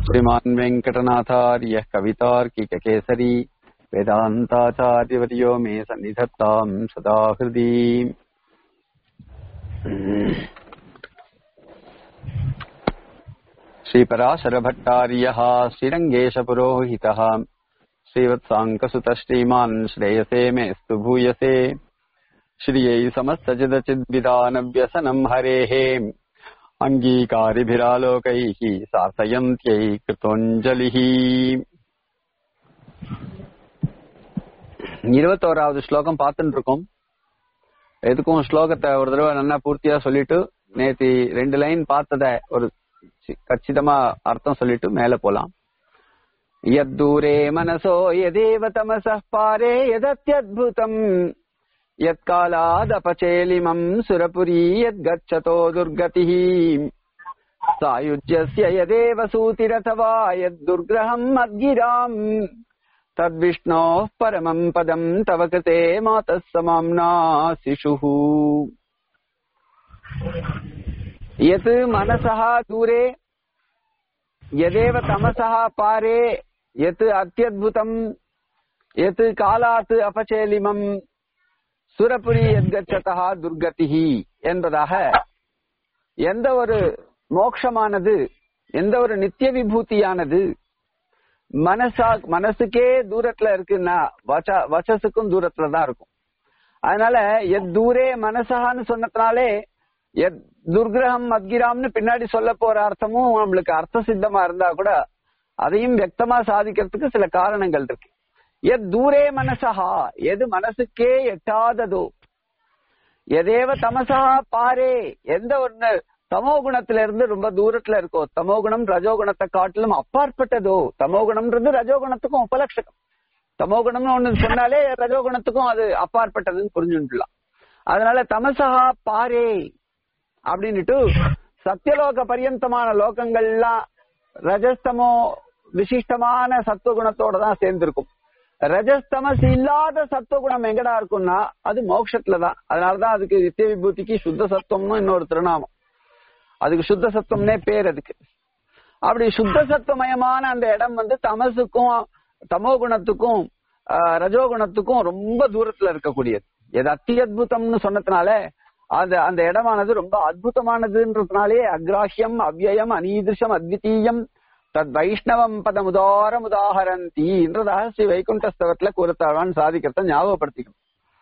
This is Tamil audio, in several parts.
श्रीमान् वेङ्कटनाथार्यः कवितार्किककेसरी वेदान्ताचार्यवर्यो मे सन्निधत्ताम् सदा हृदि श्रीपराशरभट्टार्यः श्रीरङ्गेशपुरोहितः श्रीवत्साङ्कसुतः श्रीमान् श्रेयसे मेऽस्तु भूयसे श्रियै समस्तचिदचिद्विदानव्यसनम् हरेः अङ्गीकारिभिरालोकैः सार्थयन्त्यै कृतोञ्जलिः இருபத்தோராவது ஸ்லோகம் பார்த்துட்டு இருக்கோம் எதுக்கும் ஸ்லோகத்தை ஒரு தடவை நல்லா பூர்த்தியா சொல்லிட்டு நேத்தி ரெண்டு லைன் பார்த்தத ஒரு சி- கச்சிதமா அர்த்தம் சொல்லிட்டு மேல போலாம் யத்தூரே மனசோ யதேவ தமசः பாரே யதத்யத்புதம் यत्कालादपचेलिमम् सुरपुरी यद्गच्छतो दुर्गतिः सायुज्यस्य यदेव सूतिरथवा यद्दुर्ग्रहम् मद्गिराम् तद्विष्णोः परमम् पदम् तव कृते मातः समाम्ना शिशुः यत् मनसः दूरे यदेव तमसः पारे यत् अत्यद्भुतम् यत् कालात् अपचेलिमम् சுரபுரி எத்கச்சதா துர்கதிஹி என்பதாக எந்த ஒரு மோட்சமானது எந்த ஒரு நித்திய விபூதியானது மனசா மனசுக்கே தூரத்துல இருக்குன்னா வச்ச வச்சசுக்கும் தூரத்துல தான் இருக்கும் அதனால எத் தூரே மனசகான்னு சொன்னதுனாலே எத் துர்கிரகம் மத்கிராம்னு பின்னாடி சொல்ல போற அர்த்தமும் நம்மளுக்கு அர்த்த சித்தமா இருந்தா கூட அதையும் வியக்தமா சாதிக்கிறதுக்கு சில காரணங்கள் இருக்கு எத் தூரே மனசஹா எது மனசுக்கே எட்டாததோ எதேவ தமசா பாரே எந்த ஒண்ணு தமோ குணத்துல இருந்து ரொம்ப தூரத்துல இருக்கோ தமோ குணம் ரஜோகுணத்தை காட்டிலும் அப்பாற்பட்டதோ தமோ குணம்ன்றது ரஜோகுணத்துக்கும் உபலட்சகம் தமோ குணம்னு ஒண்ணு சொன்னாலே ரஜோகுணத்துக்கும் அது அப்பாற்பட்டதுன்னு புரிஞ்சுக்கலாம் அதனால தமசா பாரே அப்படின்னுட்டு சத்தியலோக பரியந்தமான லோகங்கள்லாம் ரஜஸ்தமோ விசிஷ்டமான சத்துவகுணத்தோட தான் சேர்ந்திருக்கும் ரஜஸ்தமஸ் இல்லாத சத்துவகுணம் எங்கடா இருக்கும்னா அது மோட்சத்துல தான் அதனாலதான் அதுக்கு நித்திய விபூதிக்கு சுத்த சத்துவம்னு இன்னொரு திருநாமம் அதுக்கு சுத்த சத்துவம்னே பேர் அதுக்கு அப்படி சுத்த சத்துவமயமான அந்த இடம் வந்து தமசுக்கும் தமோ குணத்துக்கும் ஆஹ், ரஜோகுணத்துக்கும் ரொம்ப தூரத்துல இருக்கக்கூடியது எது அத்தியுதம்னு சொன்னதுனால அந்த அந்த இடமானது ரொம்ப அற்புதமானதுன்றதுனாலே அக்ராஹ்யம் அவ்யயம் அனீதிருஷம் அத்விதீயம் தத் வைஷ்ணவம் பதம் உதாரம் உதாகரந்தி என்றதாக ஸ்ரீ வைகுண்டஸ்தவத்துல கூறத்தாழ்வான் சாதிக்கிறத ஞாபகப்படுத்திக்கணும்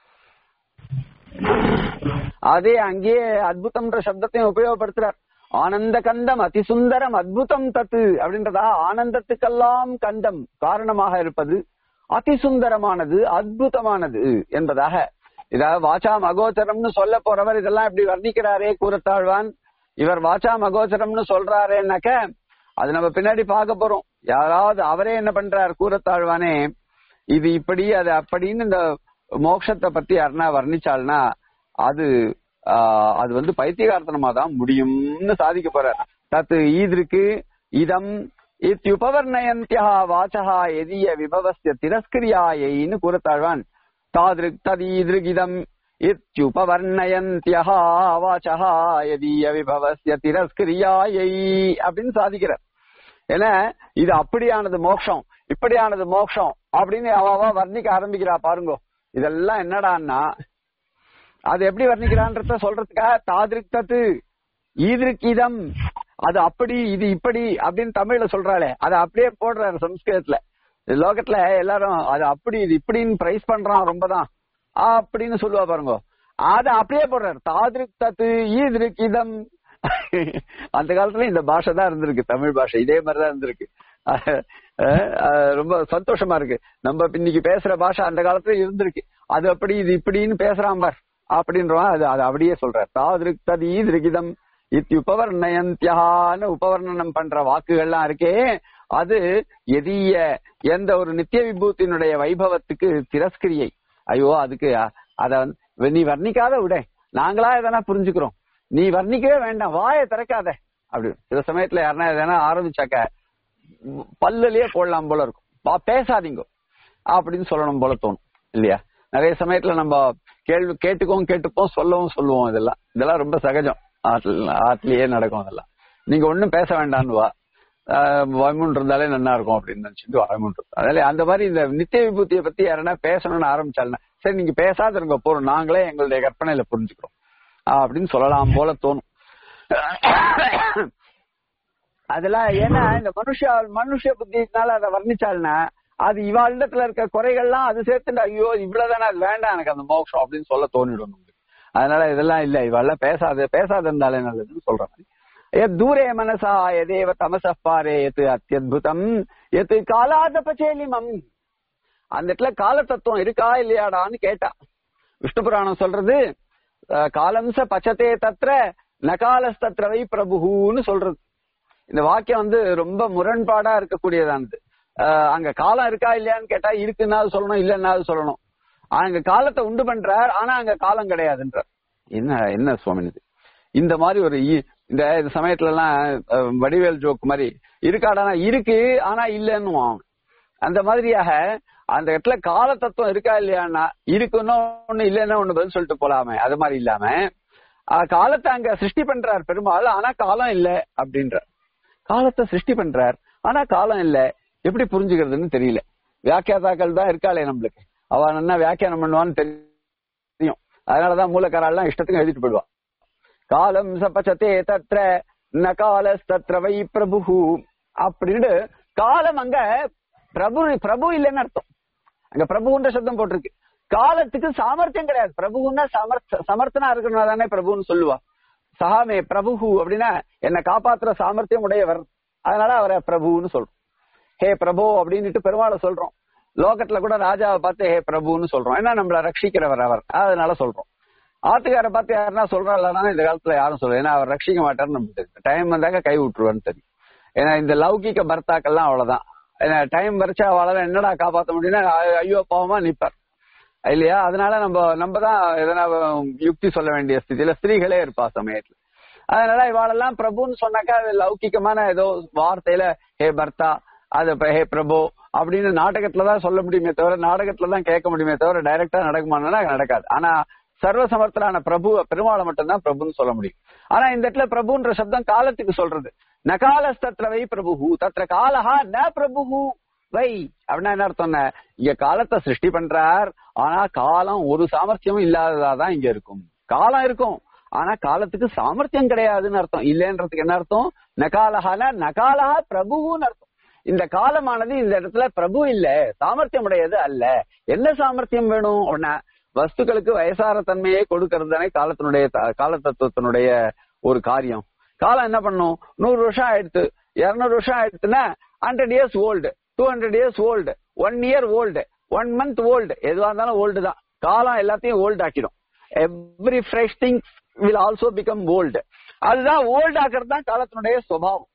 அதே அங்கேயே அத்புதம்ன்ற சப்தத்தையும் உபயோகப்படுத்துறார் ஆனந்த கண்டம் அதிசுந்தரம் அத்புதம் தத்து அப்படின்றதா ஆனந்தத்துக்கெல்லாம் கண்டம் காரணமாக இருப்பது அதிசுந்தரமானது அத்புதமானது என்பதாக இதாவது வாச்சா மகோச்சரம்னு சொல்ல போறவர் இதெல்லாம் இப்படி வர்ணிக்கிறாரே கூறத்தாழ்வான் இவர் வாச்சா மகோச்சரம்னு சொல்றாரேனாக்க அது நம்ம பின்னாடி பார்க்க போறோம் யாராவது அவரே என்ன பண்றார் கூறத்தாழ்வானே இது இப்படி அது அப்படின்னு இந்த மோட்சத்தை பத்தி யாருன்னா வர்ணிச்சாள்னா அது ஆஹ், அது வந்து பைத்தியகார்த்தனமா தான் முடியும்னு சாதிக்க போறார் தத்து ஈதிருக்கு இதம் இத்யுபவர்ணயந்தியா வாச்சகா எதிய விபவஸ்ய திரஸ்கிரியாயின்னு கூறத்தாழ்வான் தாதிருக் ததீதிருக் இதம் இத்யுபவர்ணயந்தியா வாச்சகா எதிய விபவஸ்ய திரஸ்கிரியாயை அப்படின்னு சாதிக்கிறார் ஏன்னா இது அப்படியானது மோட்சம் இப்படியானது மோட்சம் அப்படின்னு அவ அவ வர்ணிக்க ஆரம்பிக்கிறா பாருங்க இதெல்லாம் என்னடான்னா அது எப்படி வர்ணிக்கிறான்றத சொல்றதுக்காக தாதிருக்தத்து ஈதிருக்கிதம் அது அப்படி இது இப்படி அப்படின்னு தமிழ்ல சொல்றாளே அதை அப்படியே போடுறாரு சம்ஸ்கிருதத்துல இந்த லோகத்துல எல்லாரும் அது அப்படி இது இப்படின்னு பிரைஸ் பண்றான் ரொம்பதான் அப்படின்னு சொல்லுவா பாருங்க அத அப்படியே போடுறாரு தாதிருக் தத்து ஈதிருக் இதம் அந்த காலத்துல இந்த பாஷை தான் இருந்திருக்கு தமிழ் பாஷை இதே மாதிரிதான் இருந்திருக்கு அஹ் அஹ் ரொம்ப சந்தோஷமா இருக்கு நம்ம இன்னைக்கு பேசுற பாஷை அந்த காலத்துல இருந்திருக்கு அது அப்படி இது இப்படின்னு பேசுறான் பார் அப்படின்றவன் அது அது அப்படியே சொல்றார் தாதிருக் தத் ஈதிருகிதம் இத்யுபவர்ணயந்தியான்னு உபவர்ணனம் பண்ற வாக்குகள்லாம் இருக்கே அது எதிய எந்த ஒரு நித்திய விபூத்தினுடைய வைபவத்துக்கு திரஸ்கிரியை ஐயோ அதுக்கு அ- அத வந்து நீ வர்ணிக்காத விட நாங்களா எதனா புரிஞ்சுக்கிறோம் நீ வர்ணிக்கவே வேண்டாம் வாயை திறக்காத அப்படி சில சமயத்துல யாருன்னா எதனா ஆரம்பிச்சாக்க பல்லுலயே போடலாம் போல இருக்கும் பா- பேசாதீங்க அப்படின்னு சொல்லணும் போல தோணும் இல்லையா நிறைய சமயத்துல நம்ம கேள்வி கேட்டுக்கவும் கேட்டுப்போம் சொல்லவும் சொல்லுவோம் இதெல்லாம் இதெல்லாம் ரொம்ப சகஜம் ஆத்துல ஆத்துலயே நடக்கும் அதெல்லாம் நீங்க ஒண்ணும் பேச வேண்டான்னு வா வாய்மூன் இருந்தாலே நல்லா இருக்கும் அப்படின்னு நினைச்சிட்டு வாய்மூன் அதனால அந்த மாதிரி இந்த நித்திய விபூதியை பத்தி யாருன்னா பேசணும்னு ஆரம்பிச்சாலுன்னா சரி நீங்க பேசாத இருங்க போறோம் நாங்களே எங்களுடைய கற்பனையில புரிஞ்சுக்கிறோம் அப்படின்னு சொல்லலாம் போல தோணும் அதெல்லாம் ஏன்னா இந்த மனுஷ மனுஷ புத்தினால அதை வர்ணிச்சால்னா அது இவாளிடத்துல இருக்க குறைகள்லாம் அது சேர்த்துட்டு ஐயோ இவ்வளவுதானே அது வேண்டாம் எனக்கு அந்த மோட்சம் அப்படின்னு சொல்ல தோணிடும் நமக்கு அதனால இதெல்லாம் இல்ல இவெல்லாம் பேசாத பேசாத இருந்தாலே நல்லதுன்னு சொல்ற மாதிரி எத் தூரே மனசா எதேவ தமசப்பாரே எத்து அத்தியுதம் எத்து காலாதபச்சேலிமம் அந்த இடத்துல கால தத்துவம் இருக்கா இல்லையாடான்னு கேட்டா விஷ்ணு புராணம் சொல்றது காலம்ச பச்சத்தே தத்ர நகாலஸ்தத்ரவை பிரபுன்னு சொல்றது இந்த வாக்கியம் வந்து ரொம்ப முரண்பாடா இருக்கக்கூடியதானது அங்க காலம் இருக்கா இல்லையான்னு கேட்டா இருக்குன்னாலும் சொல்லணும் இல்லைன்னாலும் சொல்லணும் அங்க காலத்தை உண்டு பண்றார் ஆனா அங்க காலம் கிடையாதுன்றார் என்ன என்ன சுவாமி இது இந்த மாதிரி ஒரு இந்த சமயத்துல எல்லாம் வடிவேல் ஜோக் மாதிரி இருக்காடானா இருக்கு ஆனா இல்லைன்னு அந்த மாதிரியாக அந்த இடத்துல கால தத்துவம் இருக்கா இல்லையான்னா இருக்குன்னு ஒண்ணு இல்லைன்னா ஒண்ணு பதில் சொல்லிட்டு போலாமே அது மாதிரி இல்லாம காலத்தை அங்க சிருஷ்டி பண்றார் பெருமாள் ஆனா காலம் இல்ல அப்படின்றார் காலத்தை சிருஷ்டி பண்றார் ஆனா காலம் இல்ல எப்படி புரிஞ்சுக்கிறதுன்னு தெரியல வியாக்கியாதாக்கள் தான் இருக்காளே நம்மளுக்கு அவ என்ன வியாக்கியானம் பண்ணுவான்னு தெரியும் அதனாலதான் மூலக்காரெல்லாம் இஷ்டத்துக்கு எழுதிட்டு போயிடுவா காலம் சபச்சத்தே தத்ர ந காலஸ்தத்ர வை பிரபு அப்படின்னு காலம் அங்க பிரபு பிரபு இல்லைன்னு அர்த்தம் அங்க பிரபுன்ற சப்தம் போட்டிருக்கு காலத்துக்கு சாமர்த்தியம் கிடையாது பிரபுன்னா சமர்த்த சமர்த்தனா இருக்கணும் தானே பிரபுன்னு சொல்லுவா சகாமே பிரபு அப்படின்னா என்ன காப்பாத்துற சாமர்த்தியம் உடையவர் அதனால அவரை பிரபுன்னு சொல்றோம் ஹே பிரபு அப்படின்னுட்டு பெருமாளை சொல்றோம் லோகத்துல கூட ராஜாவை பார்த்து ஹே பிரபுன்னு சொல்றோம் ஏன்னா நம்மள ரட்சிக்கிறவர் அவர் அதனால சொல்றோம் ஆத்துக்கார பார்த்து யாருன்னா சொல்றாருன்னா இந்த காலத்துல யாரும் சொல்ல ஏன்னா அவர் ரட்சிக்க மாட்டாருன்னு நமக்கு தெரியும் டைம் வந்தாக்க கை விட்டுருவான்னு தெரியும் ஏன்னா இந்த லௌகிக்க பர்த்தாக்கள்லாம் அவ்வளவுதான் ஏன்னா டைம் வரைச்சா அவளால என்னடா காப்பாற்ற முடியும்னா ஐயோ பாவமா நிப்பார் இல்லையா அதனால நம்ம நம்ம தான் எதனா யுக்தி சொல்ல வேண்டிய ஸ்திதியில ஸ்திரீகளே இருப்பா சமயத்துல அதனால இவாளெல்லாம் பிரபுன்னு சொன்னாக்கா அது லௌகிக்கமான ஏதோ வார்த்தையில ஹே பர்த்தா அது ஹே பிரபு அப்படின்னு நாடகத்துலதான் சொல்ல முடியுமே தவிர நாடகத்துலதான் கேட்க முடியுமே தவிர டைரக்டா நடக்குமானா நடக்காது ஆனா சர்வ சமர்த்தரான பிரபு பெருமாளை மட்டும்தான் பிரபுன்னு சொல்ல முடியும் ஆனா இந்த இடத்துல பிரபுன்ற சப்தம் காலத்துக்கு சொல்றது நகாலஸ்தத்ரவை பிரபு தத்ர காலஹா ந பிரபு வை அப்படின்னா என்ன அர்த்தம் இங்க காலத்தை சிருஷ்டி பண்றார் ஆனா காலம் ஒரு சாமர்த்தியமும் இல்லாததாதான் இங்க இருக்கும் காலம் இருக்கும் ஆனா காலத்துக்கு சாமர்த்தியம் கிடையாதுன்னு அர்த்தம் இல்லைன்றதுக்கு என்ன அர்த்தம் நகாலஹால நகாலஹா பிரபுன்னு அர்த்தம் இந்த காலமானது இந்த இடத்துல பிரபு இல்ல சாமர்த்தியம் உடையது அல்ல என்ன சாமர்த்தியம் வேணும் அப்படின்னா வஸ்துக்களுக்கு வயசார தன்மையை கொடுக்கறது தானே காலத்தினுடைய கால தத்துவத்தினுடைய ஒரு காரியம் காலம் என்ன பண்ணும் நூறு வருஷம் ஆயிடுத்து இருநூறு வருஷம் ஆயிடுச்சுன்னா hundred years old two hundred years old one year old one month old எதுவா இருந்தாலும் ஓல்டு தான் காலம் எல்லாத்தையும் ஓல்டு ஆக்கிடும் every fresh things will also become old அதுதான் ஓல்டு ஆக்குறது தான் காலத்தினுடைய சுவாவம்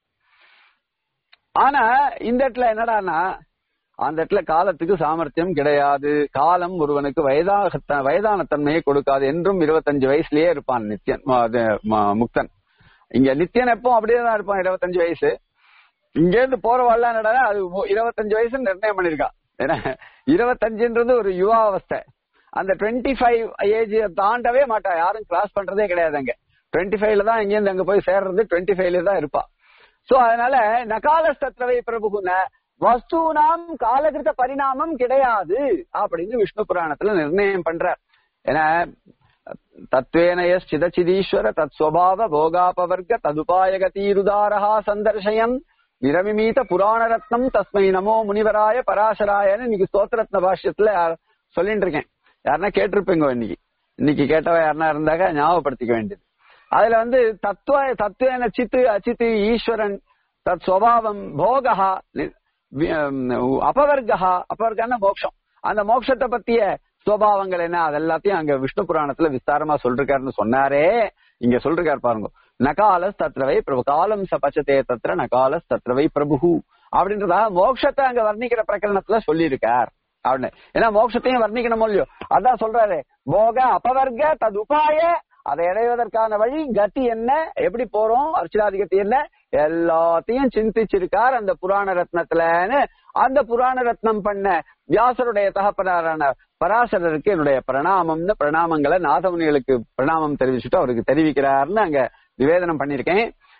ஆனா இந்த இடத்துல என்னடானா அந்த இடத்துல காலத்துக்கு சாமர்த்தியம் கிடையாது காலம் ஒருவனுக்கு வயதாக வயதான தன்மையை கொடுக்காது என்றும் இருபத்தஞ்சு வயசுலயே இருப்பான் நித்யன் முக்தன் இங்க நித்யன் எப்போ அப்படியே தான் இருப்பான் இருபத்தஞ்சு வயசு இங்க இருந்து போறவாள்லாம் என்னடா அது இருபத்தஞ்சு வயசு நிர்ணயம் பண்ணிருக்கான் ஏன்னா இருபத்தஞ்சுன்றது ஒரு யுவா அவஸ்தை அந்த டுவெண்ட்டி ஃபைவ் ஏஜ் தாண்டவே மாட்டா யாரும் கிராஸ் பண்றதே கிடையாது அங்க டுவெண்ட்டி ஃபைவ்ல தான் இங்க அங்க போய் சேர்றது டுவெண்ட்டி ஃபைவ்ல தான் இருப்பா சோ அதனால நகாலஸ்தத்ரவை பிரபுகுன வஸ்தூனாம் காலகிருத்த பரிணாமம் கிடையாது அப்படின்னு விஷ்ணு புராணத்துல நிர்ணயம் பண்றார் ஏன்னா தத்வேன எஸ் சிதச்சிதீஸ்வர தத் ஸ்வபாவ போகாபவர்க்க ததுபாயகதீருதாரஹா சந்தர்ஷயன் நிரமிமீத புராண ரத்னம் தஸ்மை நமோ முனிவராய பராசராயன்னு இன்னைக்கு ஸ்தோத்திரத்ன பாஷ்யத்துல சொல்லிட்டு இருக்கேன் யாருன்னா கேட்டிருப்பீங்க இன்னைக்கு இன்னைக்கு கேட்டவ யாருன்னா இருந்தாக்க ஞாபகப்படுத்திக்க வேண்டியது அதுல வந்து தத்துவ தத்துவன சித்து அச்சித்து ஈஸ்வரன் தத் சுவாவம் போகா அபவர்கா அபவர்கான மோட்சம் அந்த மோட்சத்தை பத்திய சுவாவங்கள் என்ன அதெல்லாத்தையும் அங்க விஷ்ணு புராணத்துல விஸ்தாரமா சொல்லிருக்காருன்னு சொன்னாரே இங்க சொல்லிருக்காரு பாருங்க நகாலஸ் தத்ரவை பிரபு காலம் சபச்சதே தத்ர நகாலஸ் தத்ரவை பிரபு அப்படின்றதா மோட்சத்தை அங்க வர்ணிக்கிற பிரகரணத்துல சொல்லியிருக்கார் அப்படின்னு ஏன்னா மோட்சத்தையும் வர்ணிக்கணும் இல்லையோ அதான் சொல்றாரு போக அபவர்க தது உபாய அதை அடைவதற்கான வழி கதி என்ன எப்படி போறோம் அர்ச்சனாதிகத்தி என்ன எல்லாத்தையும் சிந்திச்சிருக்கார் அந்த புராண ரத்னத்துலன்னு அந்த புராண ரத்னம் பண்ண வியாசருடைய தகப்பனாரான பராசரருக்கு என்னுடைய பிரணாமம்னு பிரணாமங்களை நாதமுனிகளுக்கு பிரணாமம் தெரிவிச்சுட்டு அவருக்கு தெரிவிக்கிறார்னு அங்க நிவேதனம் பண்ணிருக்கேன்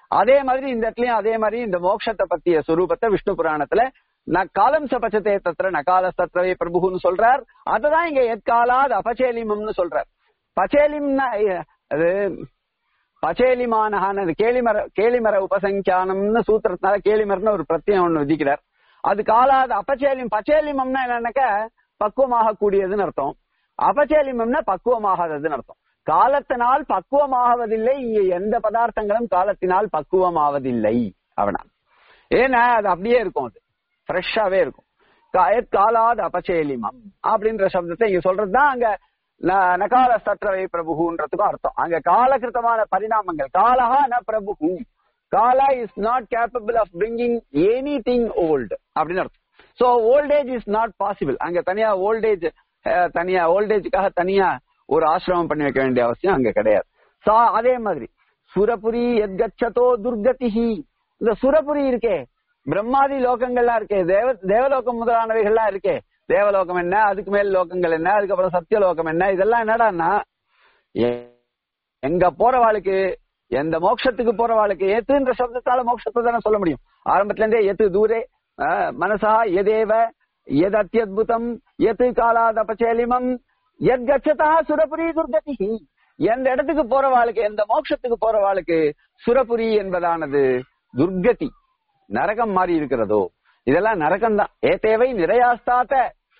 அதே மாதிரி இந்த இடத்துலயும் அதே மாதிரி இந்த மோட்சத்தை பத்திய சுரூபத்தை விஷ்ணு புராணத்துல நக்காலம் சபச்சதே தத்திர நகால தத்ரவே பிரபுன்னு சொல்றார் அதுதான் இங்க எத்காலாத் அபச்சேலிமம்னு சொல்றார் பச்சேலிம்னா அஹ், அது பச்சேலிமானஹான கேளிமர கேளிமர உபசங்கியானம்னு சூத்திரத்தினால கேளிமர்னு ஒரு பிரத்யம் ஒண்ணு விதிக்கிறார் அது காலாது அபச்சேலிம் பச்சேலிமம்னா என்னன்னாக்க பக்குவமாக கூடியதுன்னு அர்த்தம் அபச்சேலிமம்னா பக்குவமாகாததுன்னு அர்த்தம் காலத்தினால் பக்குவமாவதில்லை இங்க எந்த பதார்த்தங்களும் காலத்தினால் பக்குவமாவதில்லை அவனா ஏன்னா அது அப்படியே இருக்கும் அது ஃப்ரெஷ்ஷாவே இருக்கும் கா- காலாத் அபச்சேலிமம் அப்படின்ற சப்தத்தை இங்க சொல்றதுதான் அங்க ந- நகால சத்ரவை பிரபுன்றதுக்கும் அர்த்தம் அங்க காலகிருத்தமான பரிணாமங்கள் காலஹா ந பிரபு kala is not capable of bringing anything old அப்படின்னு அர்த்தம் so old age is not possible அங்க தனியா ஓல்டேஜ் தனியா ஓல்டேஜுக்காக தனியா ஒரு ஆசிரமம் பண்ணி வைக்க வேண்டிய அவசியம் அங்க கிடையாது சா அதே மாதிரி சுரபுரி எத்கச்சதோ துர்கதிஹி இந்த சுரபுரி இருக்கே பிரம்மாதி லோகங்கள்லாம் இருக்கே தேவ தேவலோகம் முதலானவைகள்லாம் இருக்கே தேவலோகம் என்ன அதுக்கு மேல் லோகங்கள் என்ன அதுக்கப்புறம் சத்தியலோகம் என்ன இதெல்லாம் என்னடான்னா எ- எங்க போறவாளுக்கு எந்த மோட்சத்துக்கு போறவாளுக்கு ஏத்துன்ற சப்தத்தால மோட்சத்தை தானே சொல்ல முடியும் ஆரம்பத்துல இருந்தே எத்து தூரே அஹ், மனசா எதேவ எத் அத்தியுதம் எத்து காலாத் அபச்சேலிமம் எத் கச்சதா சுரபுரி துர்கதி எந்த இடத்துக்கு போறவாளுக்கு எந்த மோட்சத்துக்கு போறவாளுக்கு சுரபுரி என்பதானது துர்கதி நரகம் மாறி இருக்கிறதோ இதெல்லாம் நரகம் தான் ஏதேவை நிறையாஸ்தாத்த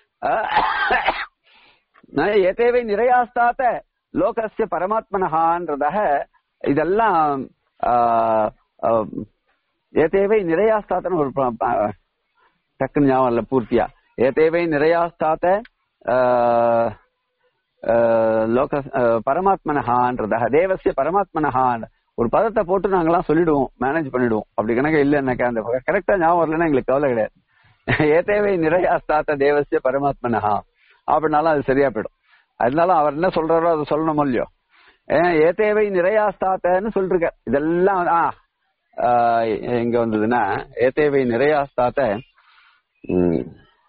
அஹ், ஏதேவை நிறையாஸ்தாத்த லோகஸ்ய பரமாத்மனஹான்றதாக இதெல்லாம் ஆஹ், ஆஹ், ஏதேவை நிறையாஸ்தாத்தன்னு ஒரு ப- ப- டக்குன்னு ஞாபகம் இல்ல பூர்த்தியா ஏதேவை நிறையாஸ்தாத்த ஆஹ், ஆஹ், லோக ஆஹ், பரமாத்மனஹான்றதாக தேவசிய பரமாத்மனஹான் ஒரு பதத்தை போட்டு நாங்கெல்லாம் சொல்லிடுவோம் மேனேஜ் பண்ணிடுவோம் அப்படி கணக்கு இல்லைன்னாக்கா அந்த கரெக்டா ஞாபகம் வரலன்னா எங்களுக்கு கவலை கிடையாது ஏதேவை நிறையாஸ்தாத்த தேவசிய பரமாத்மனஹா அப்படின்னாலும் அது சரியா போயிடும் அதனால அவர் என்ன சொல்றாரோ அதை சொல்லணும் இல்லையோ ஏன் ஏதேவை நிறையாஸ்தாத்தன்னு சொல்லிருக்க இதெல்லாம் ஆ ஆஹ் எங்க வந்ததுன்னா ஏதேவை நிறையாஸ்தாத்த ம்.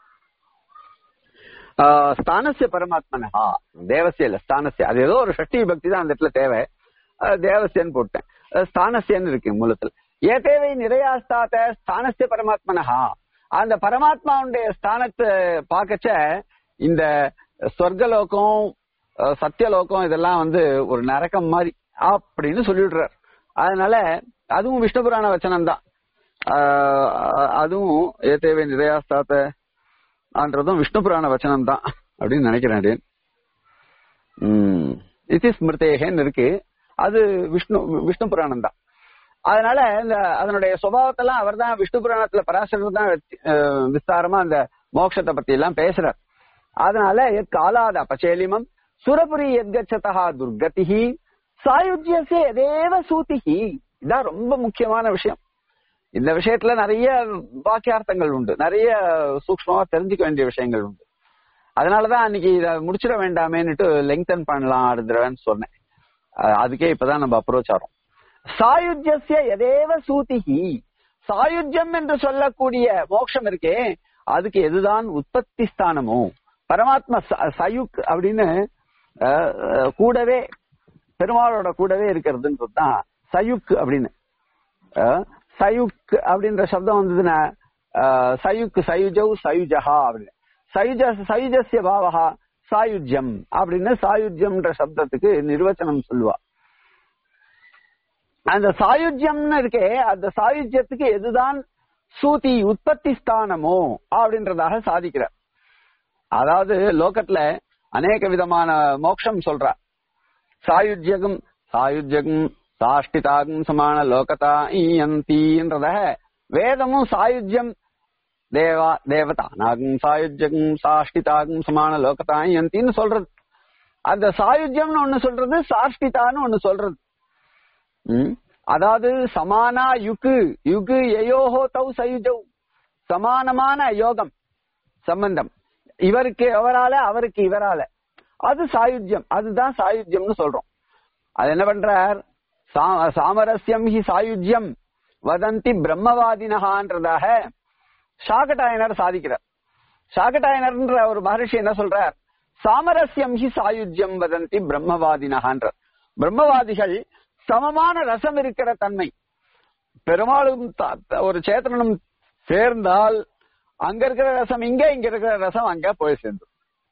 ஆஹ் ஸ்தானசிய பரமாத்மனஹா தேவசிய இல்ல ஸ்தானசிய அது ஏதோ ஒரு ஷஷ்டி பக்தி தான் அந்த இடத்துல தேவை அஹ் தேவசியன்னு போட்டேன் அஹ் ஸ்தானசியன்னு இருக்கு மூலத்துல ஏதேவை நிறையாஸ்தாத்த ஸ்தானசிய பரமாத்மனஹா அந்த பரமாத்மாவுடைய ஸ்தானத்தை பார்க்கச்ச இந்த சொர்க்கலோகம் அஹ் சத்தியலோகம் இதெல்லாம் வந்து ஒரு நரகம் மாதிரி அப்படின்னு சொல்லிடுறார் அதனால அதுவும் விஷ்ணு புராண வச்சனம் தான் அதுவும் ஏதேவை நிறையாஸ்தாத்த ஆன்றதும் விஷ்ணு புராண வச்சனம் தான் அப்படின்னு நினைக்கிறேன் இத்தி ஸ்மிருதேகன்னு இருக்கு அது விஷ்ணு விஷ்ணு புராணம் தான் அதனால இந்த அதனுடைய சுபாவத்தெல்லாம் அவர் தான் விஷ்ணு புராணத்துல பராசரர் தான் வெத்தி- அஹ் விஸ்தாரமா அந்த மோட்சத்தை பத்தி எல்லாம் பேசுறார் அதனால எத் காலாத அபச்சேலிமம் சுரபுரி எத்கச்சதா துர்கதிஹி சாயுஜ்யசே எதேவ சூதிஹி இதான் ரொம்ப முக்கியமான விஷயம் இந்த விஷயத்துல நிறைய வாக்கியார்த்தங்கள் உண்டு நிறைய சூக்ஷ்மமா தெரிஞ்சுக்க வேண்டிய விஷயங்கள் உண்டு அதனாலதான் அன்னைக்கு இத முடிச்சிட வேண்டாமேன்னுட்டு லெங்தன் பண்ணலாம் அடுத்துறவேன்னு சொன்னேன் அஹ் அதுக்கே இப்பதான் நம்ம அப்ரோச் ஆறோம் சாயுஜ்யசிய எதேவ சூதிஹி சாயுஜ்யம் என்று சொல்லக்கூடிய மோட்சம் இருக்கே அதுக்கு எதுதான் உற்பத்தி ஸ்தானமோ பரமாத்மா ச- சயுக் அப்படின்னு அஹ், அஹ், கூடவே பெருமாளோட கூடவே இருக்கிறதுன்றது தான் சயுக் அப்படின்னு அஹ், சயுக் அப்படின்ற சப்தம் வந்ததுன்னா அஹ், சயுக் சயுஜவ் சயுஜஹா அப்படின்னு சயுஜ சயுஜஸ்ய பாவகா சாயுஜ்யம் அப்படின்னு சாயுஜ்யம்ன்ற சப்தத்துக்கு நிர்வச்சனம் சொல்லுவா அந்த சாயுஜ்யம்னு இருக்கே அந்த சாயுஜ்யத்துக்கு எதுதான் சூதி உற்பத்தி ஸ்தானமோ அப்படின்றதாக சாதிக்கிறார் அதாவது லோகத்துல அநேக விதமான மோட்சம் சொல்றா சாயுஜ்யகம் சாயுஜ்யகம் சாஷ்டிதாகும் சமான லோகதா ஈயந்தின்றதாக வேதமும் சாயுஜ்யம் தேவா தேவதானாகும் சாயுஜ்யகம் சாஷ்டிதாகும் சமான லோகதா ஈயந்தின்னு சொல்றது அந்த சாயுஜ்யம்னு ஒண்ணு சொல்றது சாஷ்டிதான்னு ஒண்ணு சொல்றது ம்? அதாவது சமானா யுகு யுகு எயோஹோ தௌ சயுஜௌ சமானமான யோகம் சம்பந்தம் இவருக்கு அவரால அவருக்கு இவரால அது சாயுஜ்யம் அதுதான் சாயுஜ்யம்னு சொல்றோம் அது என்ன பண்றார் சா- சாமரஸ்யம் ஹி சாயுஜ்யம் வதந்தி பிரம்மவாதினகான்றதாக சாகட்டாயனர் சாதிக்கிறார் சாகட்டாயனர்ன்ற ஒரு மகரிஷி என்ன சொல்றார் சாமரஸ்யம் ஹி சாயுஜ்யம் வதந்தி பிரம்மவாதினகான்றார் பிரம்மவாதிகள் சமமான ரசம் இருக்கிற தன்மை பெருமாளும் த- த- ஒரு சேத்தனும் சேர்ந்தால் அங்க இருக்கிற ரசம் இங்க இங்க இருக்கிற ரசம் அங்க போய் சேர்ந்து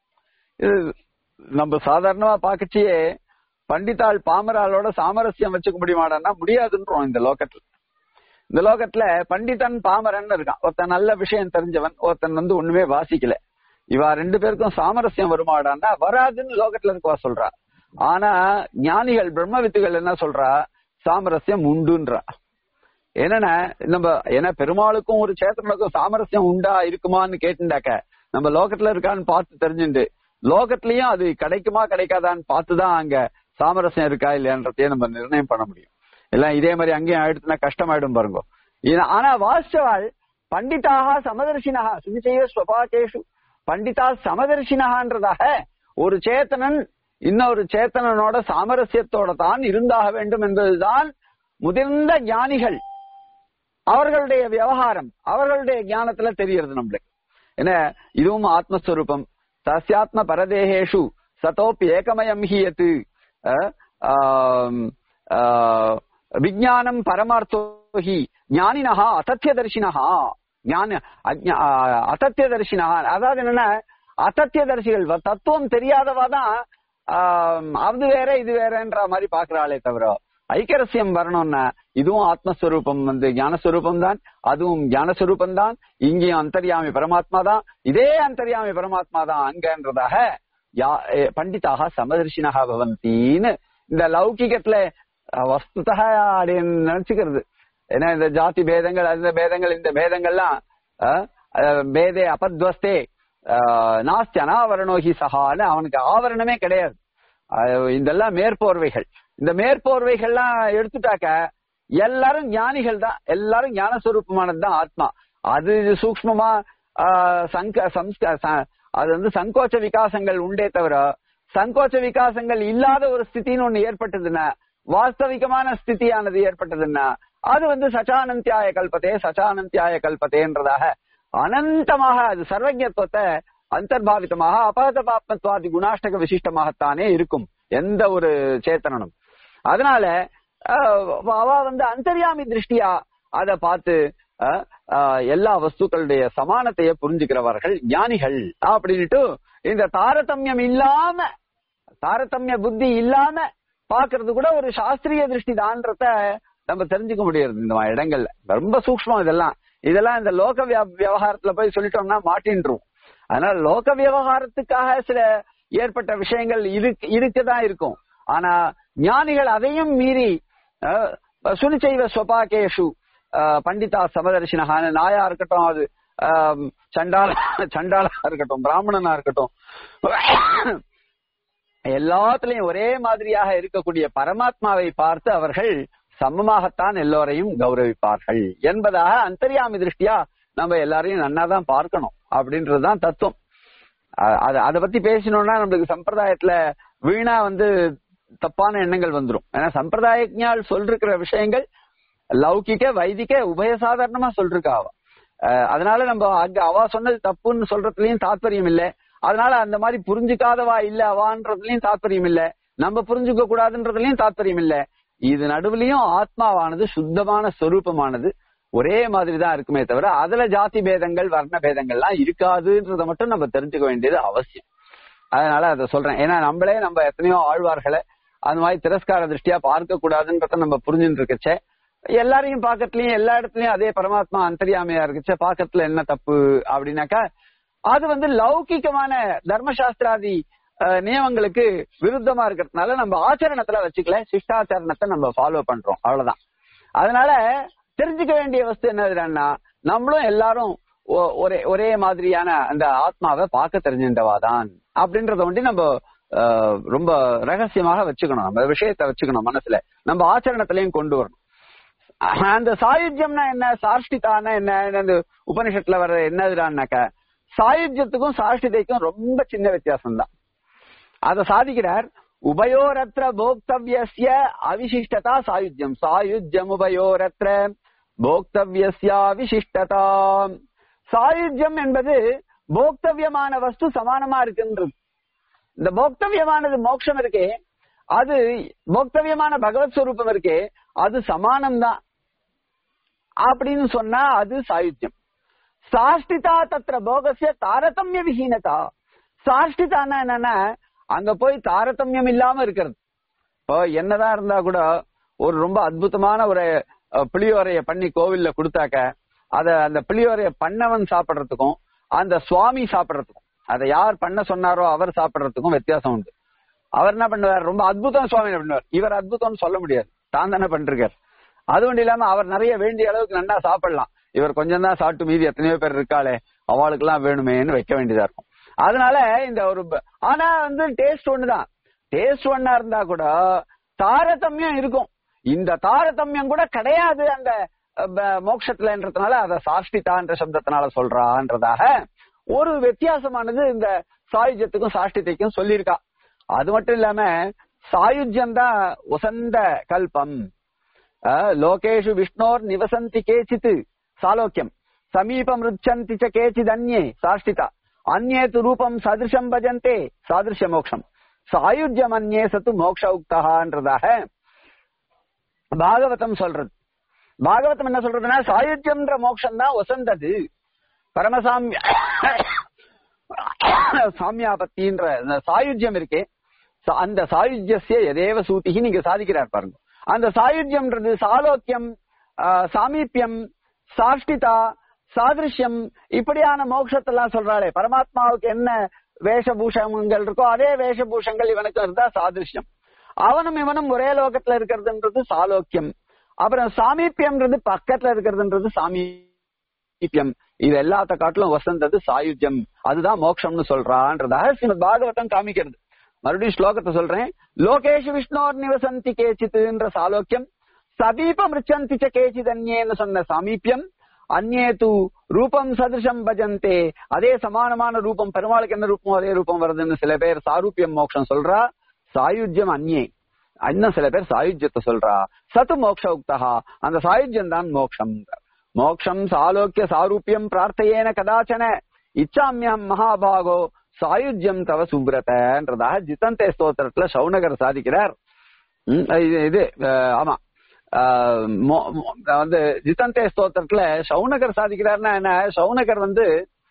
இது நம்ம சாதாரணமா பாக்கச்சியே பண்டிதாள் பாமராளோட சாமரஸ்யம் வச்சுக்க முடியுமாடான்னா முடியாதுன்றோம் இந்த லோகத்துல இந்த லோகத்துல பண்டிதன் பாமரன் இருக்கான் ஒருத்தன் நல்ல விஷயம் தெரிஞ்சவன் ஒருத்தன் வந்து ஒண்ணுமே வாசிக்கல இவா ரெண்டு பேருக்கும் சாமரஸ்யம் வருமாடான்னா வராதுன்னு லோகத்துல இருக்கவா சொல்றா ஆனா ஞானிகள் பிரம்ம வித்துகள் என்ன சொல்றா சாமரஸ்யம் உண்டுன்றா என்னன்னா நம்ம ஏன்னா பெருமாளுக்கும் ஒரு சேத்தனுக்கும் சாமரஸ்யம் உண்டா இருக்குமான்னு கேட்டுண்டாக்க நம்ம லோகத்துல இருக்கான்னு பார்த்து தெரிஞ்சுண்டு லோகத்திலயும் அது கிடைக்குமா கிடைக்காதான்னு பார்த்துதான் அங்க சாமரஸ்யம் இருக்கா இல்லையான்றதையே நம்ம நிர்ணயம் பண்ண முடியும் எல்லாம் இதே மாதிரி அங்கேயும் ஆயிடுச்சுன்னா கஷ்டமாயிடும் பாருங்க இது- ஆனா வாஸ்தவாள் பண்டிதாக சமதர்ஷினஹா சுவிசைய ஸ்வபாகேஷு பண்டிதா சமதர்ஷினஹான்றதாக ஒரு சேத்தனன் இன்னொரு சேத்தனனோட சாமரஸ்யத்தோட தான் இருந்தாக வேண்டும் என்பதுதான் முதிர்ந்த ஞானிகள் அவர்களுடைய விவகாரம் அவர்களுடைய ஞானத்துல தெரியறது நம்மளுக்கு என்ன இதுவும் ஆத்மஸ்வரூபம் தஸ்யாத்ம பரதேகேஷு சதோப்பி ஏகமயம் ஹியத்து அஹ், ஆம், ஆஹ், விஞ்ஞானம் பரமார்த்தோ ஹி ஞானினஹா அசத்தியதர்ஷினஹா ஞான அஜ்ஞா- ஆஹ், அசத்தியதர்ஷினஹா அதாவது என்னன்னா அசத்தியதர்சிகள் வ- தத்துவம் தெரியாதவா தான் ஆம், அது வேற இது வேறன்ற மாதிரி பாக்குறாளே தவிர ஐக்கரசியம் வரணும்னா இதுவும் ஆத்மஸ்வரூபம் வந்து ஞானஸ்வரூபம் தான் அதுவும் ஞானஸ்வரூபம் தான் இங்கேயும் அந்தர்யாமி பரமாத்மா தான் இதே அந்தர்யாமி பரமாத்மா தான் அங்கன்றதாக யா- எ, பண்டிதாக சமதர்ஷினகா பவந்தின்னு இந்த லௌகிகத்துல அஹ், வஸ்துதா அப்படின்னு நினைச்சுக்கிறது ஏன்னா இந்த ஜாதி பேதங்கள் அந்த பேதங்கள் இந்த பேதங்கள்லாம் அஹ், அஹ், பேதே அபத்வஸ்தே அஹ், நாஸ்தி அனாவரணோகி சகான்னு அவனுக்கு ஆவரணமே கிடையாது அஹ், இதெல்லாம் மேற்போர்வைகள் இந்த மேற்போர்வைகள்லாம் எடுத்துட்டாக்க எல்லாரும் ஞானிகள் தான் எல்லாரும் ஞானஸ்வரூபமானது தான் ஆத்மா அது சூக்மமா ஆஹ், சங்க சம்ஸ்க ச- அது வந்து சங்கோச்ச விகாசங்கள் உண்டே தவிர சங்கோச்ச விகாசங்கள் இல்லாத ஒரு ஸ்திதின்னு ஒண்ணு ஏற்பட்டதுன்னா வாஸ்தவிகமான ஸ்திதியானது ஏற்பட்டதுன்னா அது வந்து சச்சானந்தியாய கல்பத்தே சச்சானந்தியாய கல்பத்தேன்றதாக அனந்தமாக அது சர்வஜத்துவத்தை அந்தர்பாவிதமாக அபகத பாப்மத்வாதி குணாஷ்டக விசிஷ்டமாகத்தானே இருக்கும் எந்த ஒரு சேத்தனனும் அதனால ஆஹ், அவ வந்து அந்தர்யாமி திருஷ்டியா அத பார்த்து ஆஹ், ஆஹ், எல்லா வஸ்துக்களுடைய சமானத்தையே புரிஞ்சுக்கிறவர்கள் ஞானிகள் அப்படின்ட்டு இந்த தாரதமியம் இல்லாம தாரதமிய புத்தி இல்லாம பாக்குறது கூட ஒரு சாஸ்திரிய திருஷ்டி தான்றத நம்ம தெரிஞ்சுக்க முடியாது இந்த மாதிரி இடங்கள்ல ரொம்ப சூக்ஷ்மம் இதெல்லாம் இதெல்லாம் இந்த லோக வியா- விவகாரத்துல போய் சொல்லிட்டோம்னா மாட்டின்றும் அதனால லோக விவகாரத்துக்காக சில ஏற்பட்ட விஷயங்கள் இருக்கு இருக்குதான் இருக்கும் ஆனா ஞானிகள் அதையும் மீறி அஹ், சுனிச்சைவ ஸ்வபாகேஷு அஹ், பண்டிதா சமதர்ஷினகான நாயா இருக்கட்டும் அது ஆம், சண்டாள சண்டாளா இருக்கட்டும் பிராமணனா இருக்கட்டும் எல்லாத்துலயும் ஒரே மாதிரியாக இருக்கக்கூடிய பரமாத்மாவை பார்த்து அவர்கள் சமமாகத்தான் எல்லோரையும் கௌரவிப்பார்கள் என்பதாக அந்தர்யாமி திருஷ்டியா நம்ம எல்லாரையும் நன்னாதான் பார்க்கணும் அப்படின்றதுதான் தத்துவம் அ- அது அதை பத்தி பேசணும்னா நம்மளுக்கு சம்பிரதாயத்துல வீணா வந்து தப்பான எண்ணங்கள் வந்துரும் ஏன்னா சம்பிரதாயஞால் சொல்லிருக்கிற விஷயங்கள் லௌகிக வைதிக உபயசாதாரணமா சொல்லிருக்கா அவ அஹ் அதனால நம்ம அங்க அவ சொன்னது தப்புன்னு சொல்றதுலயும் தாத்பரியம் இல்ல அதனால அந்த மாதிரி புரிஞ்சுக்காதவா இல்ல அவான்றதுலயும் தாத்பரியம் இல்ல நம்ம புரிஞ்சுக்க கூடாதுன்றதுலயும் தாத்பரியம் இல்ல இது நடுவுலயும் ஆத்மாவானது சுத்தமான ஸ்வரூபமானது ஒரே மாதிரி தான் இருக்குமே தவிர அதுல ஜாதி பேதங்கள் வர்ண பேதங்கள்லாம் இருக்காதுன்றத மட்டும் நம்ம தெரிஞ்சுக்க வேண்டியது அவசியம் அதனால அதை சொல்றேன் ஏன்னா நம்மளே நம்ம எத்தனையோ ஆழ்வார்களை அந்த மாதிரி திரஸ்கார திருஷ்டியா பார்க்க கூடாதுன்றத நம்ம புரிஞ்சுட்டு இருக்கச்சே எல்லாரையும் பாக்கத்துலயும் எல்லா இடத்துலயும் அதே பரமாத்மா அந்தரியாமையா இருக்குச்சே பாக்கத்துல என்ன தப்பு அப்படின்னாக்கா அது வந்து லௌகிகமான தர்மசாஸ்திராதி அஹ், நியமங்களுக்கு விருத்தமா இருக்கிறதுனால நம்ம ஆச்சரணத்துல வச்சுக்கல சிஷ்டாச்சரணத்தை நம்ம ஃபாலோ பண்றோம் அவ்வளவுதான் அதனால தெரிஞ்சுக்க வேண்டிய வஸ்து என்னதுன்னா நம்மளும் எல்லாரும் ஒ- ஒரே ஒரே மாதிரியான அந்த ஆத்மாவை பார்க்க தெரிஞ்சின்றவாதான் அப்படின்றத ஒண்டி நம்ம அஹ், ரொம்ப ரகசியமாக வச்சுக்கணும் நம்ம விஷயத்தை வச்சுக்கணும் மனசுல நம்ம ஆச்சரணத்திலையும் கொண்டு வரணும் அந்த சாயுஜ்யம்னா என்ன சாஷ்டிதானா என்ன அந்த உபனிஷத்துல வர்ற என்னதுடான்னாக்க சாயுஜ்யத்துக்கும் சாஷ்டிதைக்கும் ரொம்ப சின்ன வித்தியாசம் தான் அதை சாதிக்கிறார் உபயோரத்ர போக்தவ்யஸ்ய அவிசிஷ்டதா சாயுஜ்யம் சாயுஜ்யம் உபயோரத்ர போக்தவ்யஸ்ய அவிசிஷ்டதா சாயுஜ்யம் என்பது போக்தவ்யமான வஸ்து சமானமா இருக்குன்றது இந்த போக்தவ்யமானது மோட்சம் இருக்கே அது போக்தவ்யமான பகவத் ஸ்வரூபம் இருக்கே அது சமானம் தான் அப்படின்னு சொன்னா அது சாயுத்தியம் சாஷ்டிதா தத்திர போகசிய தாரதமிய விஹீனதா சாஷ்டிதான்னா என்னன்னா அங்க போய் தாரதமியம் இல்லாம இருக்கிறது இப்போ என்னதான் இருந்தா கூட ஒரு ரொம்ப அற்புதமான ஒரு அஹ், புளியோரைய பண்ணி கோவில்ல கொடுத்தாக்க அத அந்த புளியோரைய பண்ணவன் சாப்பிடுறதுக்கும் அந்த சுவாமி சாப்பிடுறதுக்கும் அதை யார் பண்ண சொன்னாரோ அவர் சாப்பிடுறதுக்கும் வித்தியாசம் உண்டு அவர் என்ன பண்ணுவார் ரொம்ப அற்புதம் சுவாமி என்ன பண்ணுவார் இவர் அற்புதம்னு சொல்ல முடியாது தான் தானே பண்ணிருக்கார் அது ஒன்றும் இல்லாம அவர் நிறைய வேண்டிய அளவுக்கு நல்லா சாப்பிடலாம் இவர் கொஞ்சம் தான் சாப்பிட்டு மீதி எத்தனையோ பேர் இருக்காளே அவளுக்கு எல்லாம் வேணுமேன்னு வைக்க வேண்டியதா இருக்கும் அதனால இந்த ஒரு ப- ஆனா வந்து டேஸ்ட் ஒண்ணுதான் டேஸ்ட் ஒண்ணா இருந்தா கூட தாரதமியம் இருக்கும் இந்த தாரதமியம் கூட கிடையாது அந்த அஹ், ப- மோட்சத்துலன்றதுனால அத சாஷ்டிதான்ற சப்தத்தினால சொல்றான்றதாக ஒரு வித்தியாசமானது இந்த சாயுஜத்துக்கும் சாஷ்டிதைக்கும் சொல்லியிருக்கா அது மட்டும் இல்லாம சாயுஜ்யம் தான் உசந்த கல்பம் அஹ், லோகேஷு விஷ்ணோர் நிவசந்தி கேச்சித் சாலோக்கியம் சமீபம் ருச்சந்தி ச கேச்சித் அந்நே சாஷ்டிதா அந்நே து ரூபம் சதிருஷம் பஜந்தே சாதிருஷ்ய மோக்ஷம் சாயுஜ்யம் அந்நே சத்து மோக்ஷ உக்தகான்றதாக பாகவதம் சொல்றது பாகவதம் என்ன சொல்றதுன்னா சாயுஜ்யம்ன்ற மோட்சம் தான் வசந்தது பரமசாமிய சாமியாபத்தின்ற இந்த சாயுஜ்யம் இருக்கே சா- அந்த சாயுஜ்யசிய எதேவ சூத்திகி நீங்க சாதிக்கிறார் பாருங்க அந்த சாயுஜ்யம்ன்றது சாலோக்கியம் ஆ, சாமீபியம் சாஷ்டிதா சாதிருஷ்யம் இப்படியான மோட்சத்தெல்லாம் சொல்றாளே பரமாத்மாவுக்கு என்ன வேஷபூஷங்கள் இருக்கோ அதே வேஷபூஷங்கள் இவனுக்கு இருந்தா சாதிருஷ்யம் அவனும் இவனும் ஒரே லோகத்துல இருக்கிறதுன்றது சாலோக்கியம் அப்புறம் சாமீபியம்ன்றது பக்கத்துல இருக்கிறதுன்றது சாமீபியம் இது எல்லாத்த காட்டிலும் வசந்தது சாயுஜ்யம் அதுதான் மோட்சம்னு சொல்றான்றதாக ஸ்ரீமத் பாகவதம் காமிக்கிறது மறுபடியும் ஸ்லோகத்தை சொல்றேன் லோகேஷ் விஷ்ணோர் நிவசந்தி கேச்சித்துன்ற சாலோக்கியம் சமீபம் ரிச்சந்தி ச கேச்சித் அந்நேன்னு சொன்ன சாமீபியம் அந்நே தூ ரூபம் சதிருஷம் பஜந்தே அதே சமானமான ரூபம் பெருமாளுக்கு என்ன ரூபம் அதே ரூபம் வருதுன்னு சில பேர் சாரூபியம் மோட்சம் சொல்றா சாயுஜ்யம் அந்நே இன்னும் சில பேர் சாயுஜ்யத்தை சொல்றா சத்து மோக்ஷ உக்தகா அந்த சாயுஜ்யம் தான் மோக்ஷம் மோக்ஷம் சாலோக்கிய சாரூபியம் பிரார்த்தையேன கதாச்சன இச்சாமியம் மகாபாகோ சாயுஜ்யம் தவ சுப்ரதன்றதாக ஜிதந்தே ஸ்தோத்திரத்துல சௌனகர் சாதிக்கிறார் ம், இது இது அஹ், ஆமா அஹ், மோ- மோ- வந்து ஜிதந்தே ஸ்தோத்திரத்துல சௌனகர் சாதிக்கிறார்னா என்ன சௌனகர் வந்து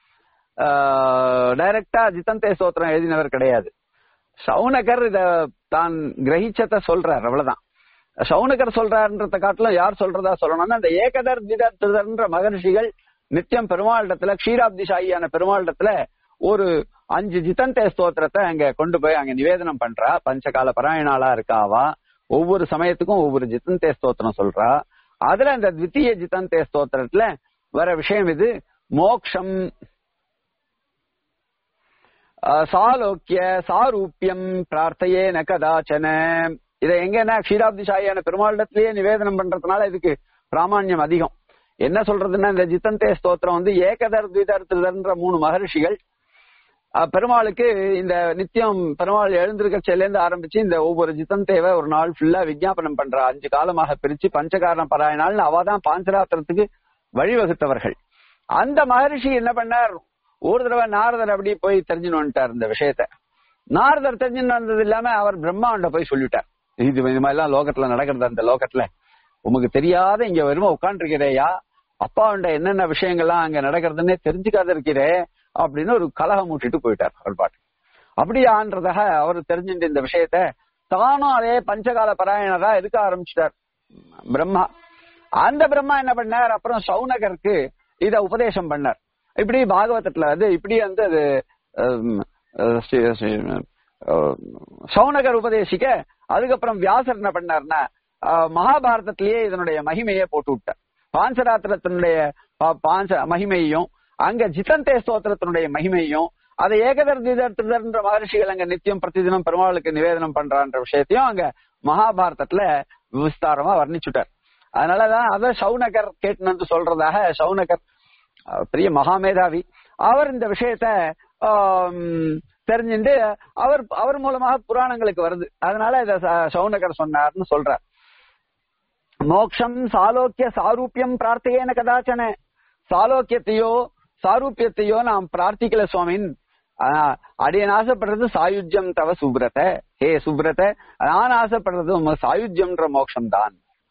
டைரக்டா ஜிதந்தே ஸ்தோத்திரம் எழுதினவர் கிடையாது சௌனகர் இத தான் கிரகிச்சத சொல்றார் அவ்வளவுதான் சௌனகர் சொல்றாருன்றத காட்டிலும் யார் சொல்றதா சொல்லணும்னா அந்த ஏகதர் திதர் திருதர்ன்ற மகர்ஷிகள் நித்தியம் பெருமாளிடத்துல க்ஷீராப்திசாயியான பெருமாளிடத்துல ஒரு அஞ்சு ஜிதந்தே ஸ்தோத்திரத்தை அங்க கொண்டு போய் அங்க நிவேதனம் பண்றா பஞ்சகால பராயணாளா இருக்காவா ஒவ்வொரு சமயத்துக்கும் ஒவ்வொரு ஜிதந்தே ஸ்தோத்திரம் சொல்றா அதுல அந்த த்வித்தீய ஜிதந்தே ஸ்தோத்திரத்துல வர விஷயம் இது மோக்ஷம் அஹ், சாலோக்கிய சாரூபியம் பிரார்த்தையே ந கதாச்சன இதை எங்கன்னா க்ஷீராப்திசாயியான பெருமாளிடத்திலேயே நிவேதனம் பண்றதுனால இதுக்கு பிராமான்யம் அதிகம் என்ன சொல்றதுன்னா இந்த ஜித்தந்தே ஸ்தோத்திரம் வந்து ஏகதர் துவிதர் திருதர்ன்ற மூணு மகர்ஷிகள் அஹ், பெருமாளுக்கு இந்த நித்தியம் பெருமாள் எழுந்திருக்கச்சல இருந்து ஆரம்பிச்சு இந்த ஒவ்வொரு ஜித்தந்தேவை ஒரு நாள் ஃபுல்லா விஜாபனம் பண்றா அஞ்சு காலமாக பிரிச்சு பஞ்சகாரண பராயணாள்னு அவதான் பாஞ்சராத்திரத்துக்கு வழிவகுத்தவர்கள் அந்த மகரிஷி என்ன பண்ணார் ஒரு தடவை நாரதர் அப்படி போய் தெரிஞ்சுன்னு வந்துட்டார் இந்த விஷயத்த நாரதர் தெரிஞ்சுன்னு வந்தது இல்லாம அவர் பிரம்மாண்ட போய் சொல்லிட்டார் இது இது மாதிரி எல்லாம் லோகத்துல நடக்கிறது அந்த லோகத்துல உமக்கு தெரியாத இங்க வருமா உட்காந்துருக்கிறேயா அப்பாவுண்ட என்னென்ன விஷயங்கள்லாம் அங்க நடக்கிறதுன்னே தெரிஞ்சுக்காத இருக்கிறே அப்படின்னு ஒரு கலகம் மூட்டிட்டு போயிட்டார் அவர் பாட்டு அப்படியான்றதாக அவர் தெரிஞ்சுட்டு இந்த விஷயத்த தானும் அதே பஞ்சகால பராயணரா இருக்க ஆரம்பிச்சிட்டார் பிரம்மா அந்த பிரம்மா என்ன பண்ணார் அப்புறம் சௌனகருக்கு இத உபதேசம் பண்ணார் இப்படி பாகவதத்துல வந்து இப்படி வந்து அது ஹம், அஹ், ஸ்ரீ- ஸ்ரீ- அஹ், சௌனகர் உபதேசிக்க அதுக்கப்புறம் வியாசர் என்ன பண்ணார்னா அஹ், மகாபாரதத்திலேயே இதனுடைய மகிமையை போட்டு விட்டார் பாஞ்சராத்திரத்தினுடைய பா- பாஞ்ச மகிமையையும் அங்க ஜிதந்தே ஸ்தோத்திரத்தினுடைய மகிமையும் அதை ஏகதர் திதர் திருதர்ன்ற மகர்ஷிகள் அங்க நித்தியம் பிரதிதினம் பெருமாளுக்கு நிவேதனம் பண்றான்ற விஷயத்தையும் அங்க மகாபாரதத்துல விஸ்தாரமா வர்ணிச்சுட்டார் அதனாலதான் அத சௌனகர் கேட்டுன்னு சொல்றதாக சௌனகர் அஹ், பெரிய மகாமேதாவி அவர் இந்த விஷயத்த ஆம், தெரிஞ்சுட்டு அவர் அவர் மூலமாக புராணங்களுக்கு வருது அதனால இத ச- சௌனகர் சொன்னார்னு சொல்றார் மோக்ஷம் சாலோக்கிய சாரூபியம் பிரார்த்தையேன கதாச்சன சாலோக்கியத்தையோ சாரூபியத்தையோ நாம் பிரார்த்திக்கல சுவாமின் ஆனா, அடியன் ஆசைப்படுறது சாயுஜ்யம் தவ சுப்ரத ஹே சுப்ரத நான் ஆசைப்படுறது உங்க சாயுஜ்யம்ன்ற மோட்சம் தான்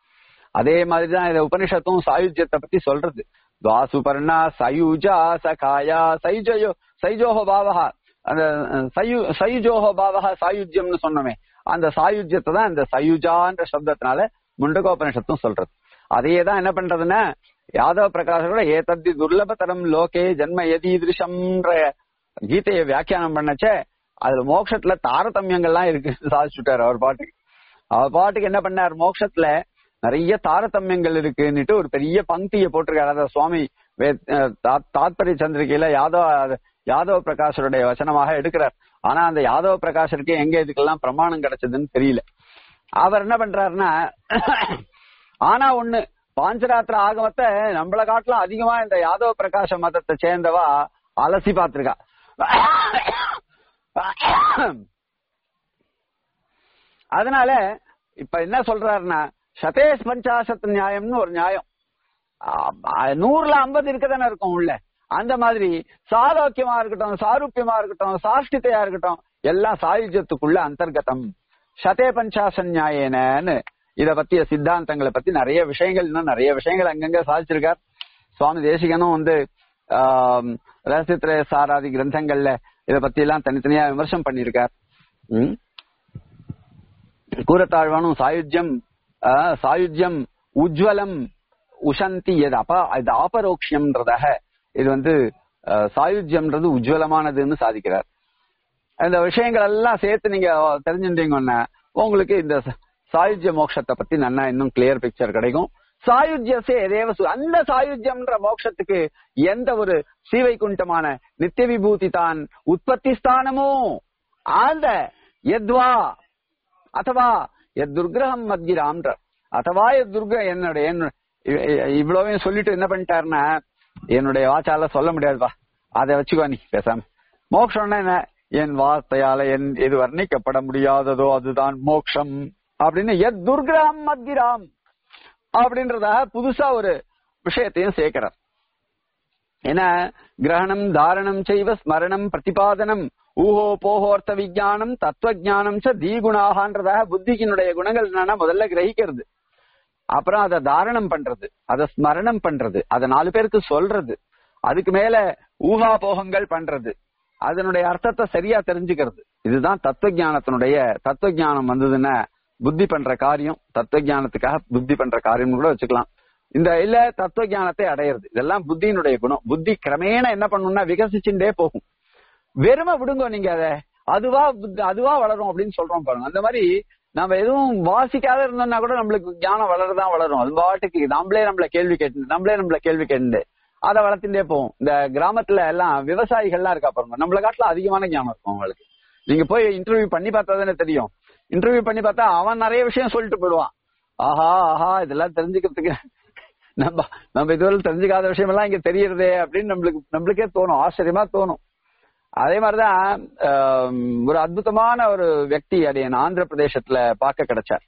அதே மாதிரிதான் இந்த உபனிஷத்தும் சாயுஜ்யத்தை பத்தி சொல்றது துவாசுபர்ணா சயுஜா சகாயா சைஜயோ சைஜோஹோ பாவகா அந்த அஹ், சயு சயுஜோஹோ பாவகா சாயுஜ்யம்னு சொன்னோமே அந்த சாயுஜ்யத்தை தான் இந்த சயுஜான்ற சப்தத்தினால முண்டகோபனிஷத்தும் சொல்றது அதையே தான் என்ன பண்றதுன்னா யாதவ பிரகாஷோட ஏதத்தி துர்லபதரம் லோகே ஜன்ம எதீதிருஷம்ன்ற கீதையை வியாக்கியானம் பண்ணச்சே அதுல மோட்சத்துல தாரதமியங்கள்லாம் இருக்கு சாதிச்சுட்டாரு அவர் பாட்டுக்கு அவர் பாட்டுக்கு என்ன பண்ணார் மோட்சத்துல நிறைய தாரதமியங்கள் இருக்குன்னுட்டு ஒரு பெரிய பங்கியை போட்டிருக்காரு அதாவது சுவாமி வே- அஹ் தா- தாத்பரிய சந்திரிகையில யாதவ யாதவ பிரகாஷருடைய வசனமாக எடுக்கிறார் ஆனா அந்த யாதவ பிரகாஷருக்கு எங்க இதுக்கெல்லாம் பிரமாணம் கிடைச்சதுன்னு தெரியல அவர் என்ன பண்றாருன்னா ஆனா ஒண்ணு பாஞ்சராத்திர ஆகமத்தை நம்மள காட்டிலும் அதிகமா இந்த யாதவ பிரகாஷ மதத்தை சேர்ந்தவா அலசி பார்த்திருக்கா அதனால இப்ப என்ன சொல்றாருன்னா சதேஷ் பஞ்சாசத் நியாயம்னு ஒரு நியாயம் ஆ, நூறுல ஐம்பது இருக்கதானே இருக்கும் உள்ள அந்த மாதிரி சாரோக்கியமா இருக்கட்டும் சாரூபியமா இருக்கட்டும் சாஷ்டிதையா இருக்கட்டும் எல்லாம் சாயுஜ்யத்துக்குள்ள அந்தர்கதம் சதே பஞ்சாசன் நியாயேனன்னு இத பத்திய சித்தாந்தங்களை பத்தி நிறைய விஷயங்கள் இன்னும் நிறைய விஷயங்கள் அங்கங்க சாதிச்சிருக்கார் சுவாமி தேசிகனும் வந்து ஆம், ரகசியத்திர சாராதி கிரந்தங்கள்ல இத பத்தி எல்லாம் தனித்தனியா விமர்சனம் பண்ணியிருக்கார் ம். கூறத்தாழ்வானும் சாயுஜ்யம் ஆ, சாயுஜ்யம் உஜ்வலம் உஷந்தி எது அப்ப இது ஆபரோக்ஷியம்ன்றதாக இது வந்து ஆ, சாயுஜ்யம்ன்றது உஜ்வலமானதுன்னு சாதிக்கிறார் இந்த விஷயங்கள் எல்லாம் சேர்த்து நீங்க தெரிஞ்சுட்டீங்கன்னா உங்களுக்கு இந்த ச- சாயுஜ்ய மோட்சத்தை பத்தி நல்லா இன்னும் கிளியர் பிக்சர் கிடைக்கும் சாயுஜ்யசே எதேவ சு- அந்த சாயுஜ்யம்ன்ற மோட்சத்துக்கு எந்த ஒரு சீவைகுண்டமான நித்திய விபூதி தான் உற்பத்தி ஸ்தானமோ அந்த எத்வா ಅಥವಾ எத் துர்கிரகம் மத்கிராம்ன்ற ಅಥವಾ எத் துர்க என்னுடைய என்ன- இ- இ- இவ்வளவையும் சொல்லிட்டு என்ன பண்ணிட்டாருன்னா என்னுடைய வாச்சால சொல்ல முடியாதுப்பா அதை வச்சுக்கோ நீ பேசாம மோக்ஷம்னா என்ன என் வார்த்தையால என் எது வர்ணிக்கப்பட முடியாததோ அதுதான் மோக்ஷம் அப்படின்னு எத் துர்கிரகம் மத்கிராம் அப்படின்றத புதுசா ஒரு விஷயத்தையும் சேர்க்கிறார் ஏன்னா கிரகணம் தாரணம் செய்வ ஸ்மரணம் பிரதிபாதனம் ஊஹோ போஹோர்த்த விஜானம் தத்துவஜானம் ச தீகுணாகன்றதாக புத்திக்கினுடைய குணங்கள் என்னன்னா முதல்ல கிரகிக்கிறது அப்புறம் அதை தாரணம் பண்றது அதை ஸ்மரணம் பண்றது அதை நாலு பேருக்கு சொல்றது அதுக்கு மேல ஊகா போகங்கள் பண்றது அதனுடைய அர்த்தத்தை சரியா தெரிஞ்சுக்கிறது இதுதான் தத்துவ ஞானத்தினுடைய தத்துவ ஞானம் வந்ததுன்னா புத்தி பண்ற காரியம் தத்துவ ஞானத்துக்காக புத்தி பண்ற காரியம்னு கூட வச்சுக்கலாம் இந்த இல்ல தத்துவ ஞானத்தை அடையிறது இதெல்லாம் புத்தியினுடைய குணம் புத்தி கிரமேண என்ன பண்ணும்னா விகசிச்சுட்டே போகும் வெறுமை விடுங்க நீங்க அத அதுவா புத்தி- அதுவா வளரும் அப்படின்னு சொல்றோம் பாருங்க அந்த மாதிரி நம்ம எதுவும் வாசிக்காத இருந்தோம்னா கூட நம்மளுக்கு ஞானம் வளரதான் வளரும் அது பாட்டுக்கு நம்மளே நம்மள கேள்வி கேட்டு நம்மளே நம்மள கேள்வி கேட்டு அதை வளர்த்துட்டே போவோம் இந்த கிராமத்துல எல்லாம் விவசாயிகள்லாம் இருக்கா பாருங்க நம்மள காட்டுல அதிகமான ஞானம் இருக்கும் அவங்களுக்கு நீங்க போய் இன்டர்வியூ பண்ணி பார்த்தா தானே தெரியும் இன்டர்வியூ பண்ணி பார்த்தா அவன் நிறைய விஷயம் சொல்லிட்டு போயிடுவான் ஆஹா ஆஹா இதெல்லாம் தெரிஞ்சுக்கிறதுக்கு நம்ம நம்ம இதுவரை தெரிஞ்சுக்காத விஷயம் எல்லாம் இங்க தெரியறதே அப்படின்னு நம்மளுக்கு நம்மளுக்கே தோணும் ஆச்சரியமா தோணும் அதே மாதிரிதான் ஆம், ஒரு அற்புதமான ஒரு व्यक्ति அடைய ஆந்திர பிரதேசத்துல பார்க்க கிடைச்சார்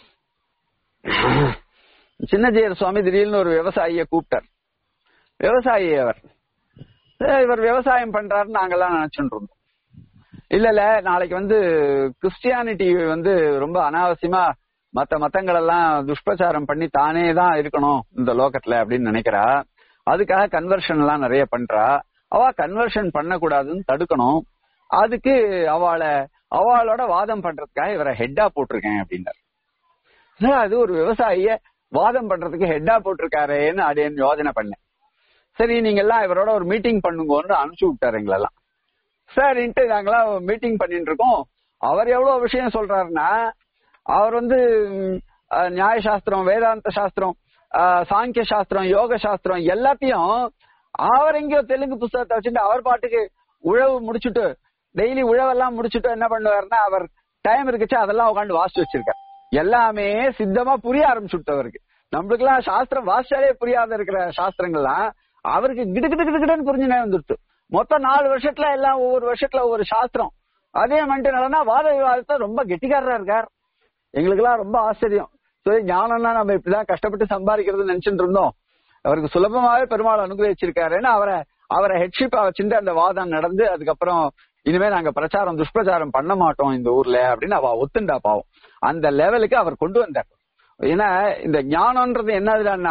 சின்னஜெயர் சுவாமி திடீர்னு ஒரு விவசாயிய கூப்பிட்டார் விவசாயி அவர் "ஏய், இவர் விவசாயம் பண்றாருன்னு நாங்கெல்லாம் நினைச்சுட்டு இருந்தோம் இல்ல இல்ல நாளைக்கு வந்து கிறிஸ்டியானிட்டி வந்து ரொம்ப அனாவசியமா மத்த மத்தங்கள் எல்லாம் துஷ்பிரச்சாரம் பண்ணி தானே தான் இருக்கணும் இந்த லோகத்துல அப்படின்னு நினைக்கிறா அதுக்காக கன்வர்ஷன் எல்லாம் நிறைய பண்றா அவ கன்வர்ஷன் பண்ணக்கூடாதுன்னு தடுக்கணும் அதுக்கு அவளை அவளோட வாதம் பண்றதுக்காக இவரை ஹெட்டா போட்டிருக்கேன் அப்படின்னாரு இல்ல, அது ஒரு விவசாயிய வாதம் பண்றதுக்கு ஹெட்டா போட்டிருக்காரேன்னு அப்படின்னு யோசனை பண்ணேன் சரி நீங்க எல்லாம் இவரோட ஒரு மீட்டிங் பண்ணுங்கன்னு அனுப்பிச்சு விட்டாரு எங்களெல்லாம் சரின்ட்டு நாங்களாம் மீட்டிங் பண்ணிட்டு இருக்கோம் அவர் எவ்வளவு விஷயம் சொல்றாருன்னா அவர் வந்து ம், அஹ், நியாய சாஸ்திரம் வேதாந்த சாஸ்திரம் அஹ், சாங்கிய சாஸ்திரம் யோக சாஸ்திரம் எல்லாத்தையும் அவர் எங்கேயோ தெலுங்கு புஸ்தகத்தை வச்சுட்டு அவர் பாட்டுக்கு உழவு முடிச்சுட்டு டெய்லி உழவெல்லாம் முடிச்சுட்டு என்ன பண்ணுவாருன்னா அவர் டைம் இருக்குச்சு அதெல்லாம் உட்காந்து வாசிச்சு வச்சிருக்கார் எல்லாமே சித்தமா புரிய ஆரம்பிச்சுட்டு அவருக்கு நம்மளுக்கு எல்லாம் சாஸ்திரம் வாசிச்சாலே புரியாத இருக்கிற சாஸ்திரங்கள்லாம் அவருக்கு கிடு கிடு கிடு கிடுன்னு புரிஞ்சு வந்துருச்சு மொத்தம் நாலு வருஷத்துல எல்லாம் ஒவ்வொரு வருஷத்துல ஒவ்வொரு சாஸ்திரம் அதே மட்டும் என்னன்னா வாத விவாதத்தை ரொம்ப கெட்டிக்காரரா இருக்கார் எங்களுக்கு எல்லாம் ரொம்ப ஆச்சரியம் சரி ஞானம்னா நம்ம இப்படிதான் கஷ்டப்பட்டு சம்பாதிக்கிறது நினைச்சிட்டு இருந்தோம் அவருக்கு சுலபமாவே பெருமாள் அனுகிரகிச்சிருக்காருன்னு அவரை அவரை ஹெட்ஷிப்பா வச்சுட்டு அந்த வாதம் நடந்து அதுக்கப்புறம் இனிமே நாங்க பிரச்சாரம் துஷ்பிரச்சாரம் பண்ண மாட்டோம் இந்த ஊர்ல அப்படின்னு அவ ஒத்துண்டா பாவம் அந்த லெவலுக்கு அவர் கொண்டு வந்தார் ஏன்னா இந்த ஞானம்ன்றது என்னதுன்னா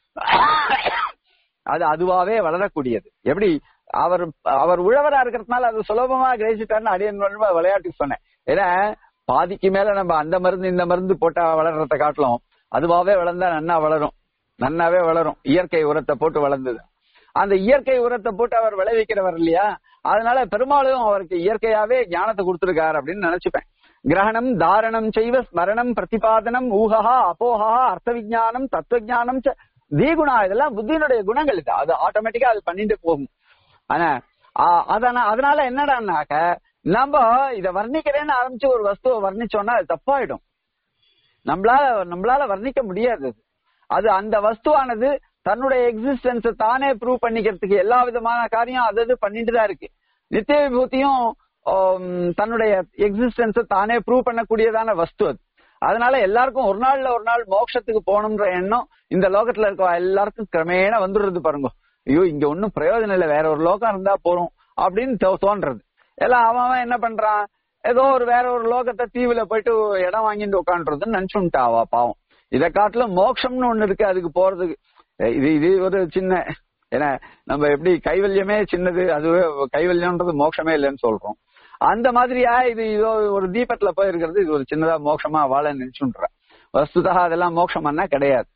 அது அதுவாவே வளரக்கூடியது எப்படி அவர் அவர் உழவரா இருக்கிறதுனால அது சுலபமா கிரகிச்சுட்டாருன்னு அடியன் விளையாட்டுக்கு சொன்னேன் ஏன்னா பாதிக்கு மேல நம்ம அந்த மருந்து இந்த மருந்து போட்டா வளர்றத காட்டிலும் அதுவாவே வளர்ந்தா நன்னா வளரும் நன்னாவே வளரும் இயற்கை உரத்தை போட்டு வளர்ந்தது அந்த இயற்கை உரத்தை போட்டு அவர் விளைவிக்கிறவர் இல்லையா அதனால பெரும்பாலும் அவருக்கு இயற்கையாவே ஞானத்தை கொடுத்திருக்காரு அப்படின்னு நினைச்சுப்பேன் கிரகணம் தாரணம் செய்வ ஸ்மரணம் பிரதிபாதனம் ஊகா அப்போகா அர்த்த விஜானம் தத்துவ ஜானம் தீகுணா இதெல்லாம் புத்தியினுடைய குணங்கள் இது அது ஆட்டோமேட்டிக்கா அது பண்ணிட்டு போகும் ஆனா அதனால அதனால என்னடான்னாக்க நம்ம இத வர்ணிக்கிறேன்னு ஆரம்பிச்சு ஒரு வஸ்துவை வர்ணிச்சோம்னா அது தப்பாயிடும் நம்மளால நம்மளால வர்ணிக்க முடியாது அது அந்த வஸ்துவானது தன்னுடைய எக்ஸிஸ்டன்ஸ் தானே ப்ரூவ் பண்ணிக்கிறதுக்கு எல்லா விதமான காரியம் அது பண்ணிட்டு தான் இருக்கு நித்திய விபூதியும் தன்னுடைய எக்ஸிஸ்டன்ஸ் தானே ப்ரூவ் பண்ணக்கூடியதான வஸ்து அது அதனால எல்லாருக்கும் ஒரு நாள்ல ஒரு நாள் மோட்சத்துக்கு போகணும்ன்ற எண்ணம் இந்த லோகத்துல இருக்க எல்லாருக்கும் கிரமேண வந்துடுறது பாருங்க ஐயோ இங்க ஒன்னும் பிரயோஜனம் இல்லை வேற ஒரு லோகம் இருந்தா போறோம் அப்படின்னு தோன்றது எல்லாம் அவன் என்ன பண்றான் ஏதோ ஒரு வேற ஒரு லோகத்தை தீவுல போயிட்டு இடம் வாங்கிட்டு உட்காந்துறதுன்னு நினைச்சுட்டா அவ பாவம் இதை காட்டிலும் மோட்சம்னு ஒண்ணு இருக்கு அதுக்கு போறதுக்கு இது இது ஒரு சின்ன ஏன்னா நம்ம எப்படி கைவல்யமே சின்னது அதுவே கைவல்யம்ன்றது மோட்சமே இல்லைன்னு சொல்றோம் அந்த மாதிரியா இது இதோ ஒரு தீபத்துல போய் இருக்கிறது இது ஒரு சின்னதா மோட்சமா வாழ நினைச்சுன்ற வஸ்துதா அதெல்லாம் மோட்சம்னா கிடையாது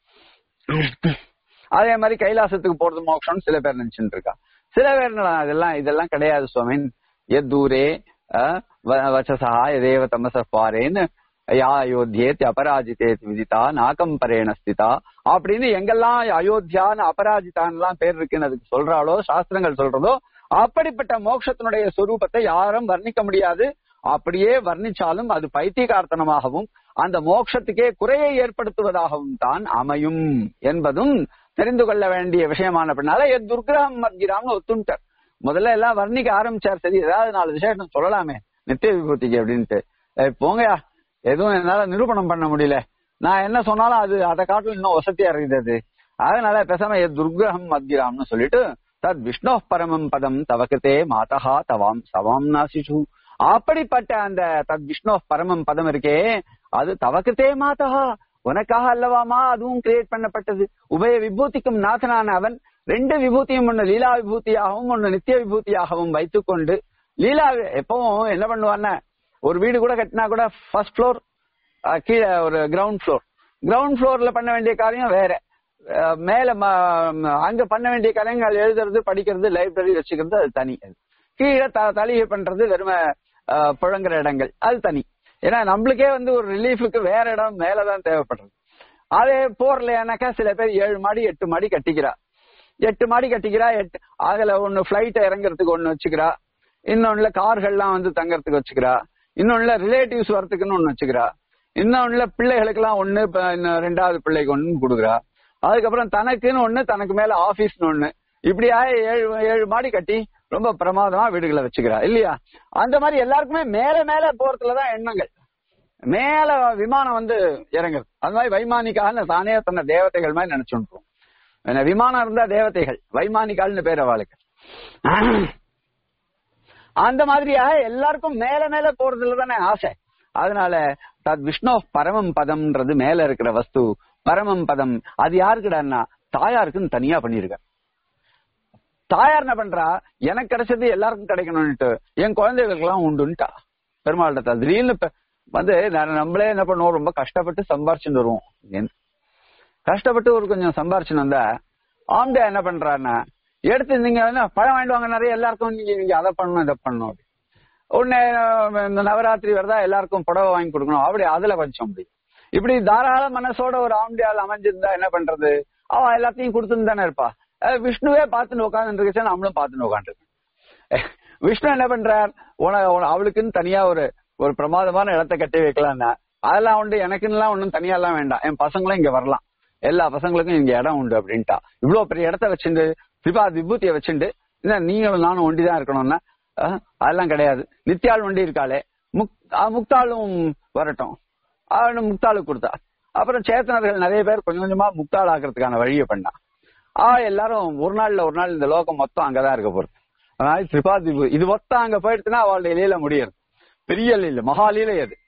அதே மாதிரி கைலாசத்துக்கு போறது மோட்சம்னு சில பேர் நினைச்சுட்டு இருக்கா சில பேர் இதெல்லாம் இதெல்லாம் கிடையாது சுவாமின் எத் தூரே வச்சசா எதேவ தமச பாரேன்னு யா அயோத்தியேத் அபராஜிதேத் விதிதா நாகம்பரேண ஸ்திதா அப்படின்னு எங்கெல்லாம் அயோத்தியான்னு அபராஜிதான்லாம் பேர் இருக்குன்னு அதுக்கு சொல்றாளோ சாஸ்திரங்கள் சொல்றதோ அப்படிப்பட்ட மோட்சத்தினுடைய சொரூபத்தை யாரும் வர்ணிக்க முடியாது அப்படியே வர்ணிச்சாலும் அது பைத்தியகார்த்தனமாகவும் அந்த மோட்சத்துக்கே குறையை ஏற்படுத்துவதாகவும் தான் அமையும் என்பதும் தெரிந்து கொள்ள வேண்டிய விஷயமான பின்னால எத் துர்கிரகம் மத்கிராம்னு ஒத்துண்டார் முதல்ல எல்லாம் வர்ணிக்க ஆரம்பிச்சார் சரி ஏதாவது நாலு விசேஷம் சொல்லலாமே நித்திய விபூதிக்கு அப்படின்ட்டு போங்கயா எதுவும் என்னால நிரூபணம் பண்ண முடியல நான் என்ன சொன்னாலும் அது அதை காட்டிலும் இன்னும் வசதியா இருக்குது அதனால பேசாம துர்கிரகம் மத்கிராம்னு சொல்லிட்டு தத் விஷ்ணு பரமம் பதம் தவக்கத்தே மாதா தவாம் சவாம் நாசிஷு அப்படிப்பட்ட அந்த தத் விஷ்ணு பரமம் பதம் இருக்கே அது தவக்கத்தே மாதா உனக்காக அல்லவாமா அதுவும் கிரியேட் பண்ணப்பட்டது உபய விபூதிக்கும் நாதனான அவன் ரெண்டு விபூதியும் ஒண்ணு லீலா விபூதியாகவும் ஒண்ணு நித்திய விபூதியாகவும் வைத்துக்கொண்டு லீலா எப்பவும் என்ன பண்ணுவான்னா ஒரு வீடு கூட கட்டினா கூட ஃபர்ஸ்ட் ஃப்ளோர் கீழே ஒரு கிரவுண்ட் ஃப்ளோர் கிரவுண்ட் ஃப்ளோர்ல பண்ண வேண்டிய காரியம் வேற மேல அங்க பண்ண வேண்டிய காரியங்கள் எழுதுறது படிக்கிறது லைப்ரரி வச்சுக்கிறது அது தனி அது கீழே தலிகை பண்றது வெறும புழங்குற இடங்கள் அது தனி ஏன்னா நம்மளுக்கே வந்து ஒரு ரிலீஃபுக்கு வேற இடம் மேலதான் தேவைப்படுறது அதே போர்லையானாக்கா சில பேர் ஏழு மாடி எட்டு மாடி கட்டிக்கிறா எட்டு மாடி கட்டிக்கிறா எட்டு அதுல ஒண்ணு பிளைட் இறங்குறதுக்கு ஒண்ணு வச்சுக்கிறா இன்னொன்னுல கார்கள்லாம் வந்து தங்கறதுக்கு வச்சுக்கிறா இன்னொன்னுல ரிலேட்டிவ்ஸ் வரத்துக்குன்னு ஒண்ணு வச்சுக்கிறா இன்னொன்னுல பிள்ளைகளுக்கு எல்லாம் ஒண்ணு ரெண்டாவது பிள்ளைக்கு ஒண்ணு கொடுக்குறா அதுக்கப்புறம் தனக்குன்னு ஒண்ணு தனக்கு மேல ஆபீஸ்னு ஒண்ணு இப்படியா ஏழு ஏழு மாடி கட்டி ரொம்ப பிரமாதமா வீடுகளை வச்சுக்கிறா இல்லையா அந்த மாதிரி எல்லாருக்குமே மேல மேல போறதுலதான் எண்ணங்கள் மேல விமானம் வந்து இறங்குது அது மாதிரி வைமானிக்காக தானே தன்னை தேவதைகள் மாதிரி நினைச்சுருப்போம் விமானம் இருந்தா தேவதைகள் வைமானிகால்னு பேர் அவளுக்கு அந்த மாதிரியாக எல்லாருக்கும் மேல மேல போறதுல தானே ஆசை அதனால தத் விஷ்ணு பரமம் பதம்ன்றது மேல இருக்கிற வஸ்து பரமம் பதம் அது யாருக்குடான்னா தாயாருக்குன்னு தனியா பண்ணிருக்க தாயார் என்ன பண்றா எனக்கு கிடைச்சது எல்லாருக்கும் கிடைக்கணும்னுட்டு என் குழந்தைகளுக்கு எல்லாம் உண்டுன்ட்டா பெருமாள்கிட்ட திடீர்னு வந்து நம்மளே என்ன பண்ணுவோம் ரொம்ப கஷ்டப்பட்டு சம்பாரிச்சுட்டு வருவோம் கஷ்டப்பட்டு ஒரு கொஞ்சம் சம்பாரிச்சுன்னு வந்தா ஆம்டே என்ன பண்றாருன்னா எடுத்து நீங்க பழம் வாங்கிட்டு வாங்க நிறைய எல்லாருக்கும் நீங்க நீங்க அதை பண்ணணும் இதை பண்ணணும் உடனே இந்த நவராத்திரி வருதா எல்லாருக்கும் புடவை வாங்கி கொடுக்கணும் அப்படி அதுல கொஞ்சம் அப்படி இப்படி தாராள மனசோட ஒரு ஆம்டியால் அமைஞ்சிருந்தா என்ன பண்றது அவன் எல்லாத்தையும் கொடுத்துன்னு தானே இருப்பா விஷ்ணுவே பார்த்துன்னு உட்காந்து இருக்கா நம்மளும் பார்த்துன்னு உட்காந்துருக்கோம் விஷ்ணு என்ன பண்றார் உன அவளுக்குன்னு தனியா ஒரு ஒரு பிரமாதமான இடத்த கட்டி வைக்கலாம்னா அதெல்லாம் உண்டு எனக்குன்னு ஒன்னும் தனியா எல்லாம் வேண்டாம் என் பசங்களும் இங்க வரலாம் எல்லா பசங்களுக்கும் இங்க இடம் உண்டு அப்படின்ட்டா இவ்வளவு பெரிய இடத்த வச்சுண்டு திபா விபூதியை வச்சுண்டு நீங்களும் நானும் ஒண்டிதான் இருக்கணும்னா அதெல்லாம் கிடையாது நித்யாள் ஒண்டி இருக்காளே முக் முக்தாளும் வரட்டும் அவனு முக்தாளுக்கு கொடுத்தா அப்புறம் சேத்தனர்கள் நிறைய பேர் கொஞ்சம் கொஞ்சமா முக்தாள் ஆக்குறதுக்கான வழியை பண்ணா ஆ எல்லாரும் ஒரு நாள்ல ஒரு நாள் இந்த லோகம் மொத்தம் அங்கதான் இருக்க போறது அதனால திரிபாதி இது மொத்தம் அங்க போயிடுச்சுன்னா அவளுடைய லீல முடியாது பெரிய லீல மகா லீலை அது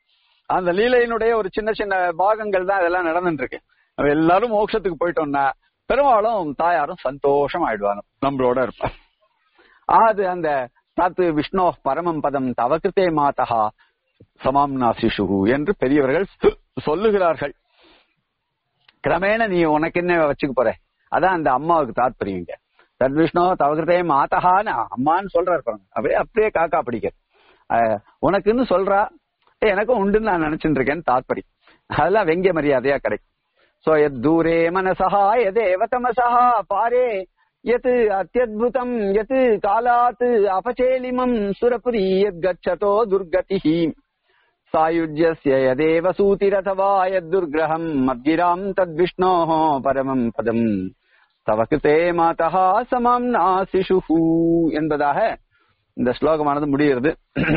அந்த லீலையினுடைய ஒரு சின்ன சின்ன பாகங்கள் தான் இதெல்லாம் நடந்துட்டு இருக்கு நம்ம எல்லாரும் மோட்சத்துக்கு போயிட்டோம்னா பெரும்பாலும் தாயாரும் சந்தோஷம் ஆயிடுவாங்க நம்மளோட இருப்பார் அது அந்த தத்து விஷ்ணோ பரமம் பதம் தவகிருத்தே மாதா சமாம்னா சிசு என்று பெரியவர்கள் சொல்லுகிறார்கள் கிரமேண நீ உனக்கு என்ன வச்சுக்க போற அதான் அந்த அம்மாவுக்கு தாத்பரியம் தத் விஷ்ணு தவகிருத்தே மாதஹான்னு அம்மான்னு சொல்றாரு பாருங்க அப்படியே அப்படியே காக்கா பிடிக்க உனக்குன்னு சொல்றா எனக்கும் உண்டுன்னு நான் நினைச்சுட்டு இருக்கேன்னு தாத்பரி அதெல்லாம் வெங்கிய மரியாதையா கிடைக்கும் சோ எத் தூரே மனசா எதேவ தமசா பாரே यत् अत्यद्भुतम् यत् कालात् अपचेलिमम् सुरपुरी यद्गच्छतो दुर्गतिः सायुज्यस्य यदेव सूतिरथवा यद्दुर्ग्रहम् मद्गिराम् तद्विष्णोः परमम् पदम् தவ கிருத்தே மாதா சமாம் நாசிஷுஹு என்பதாக இந்த ஸ்லோகமானது முடிகிறது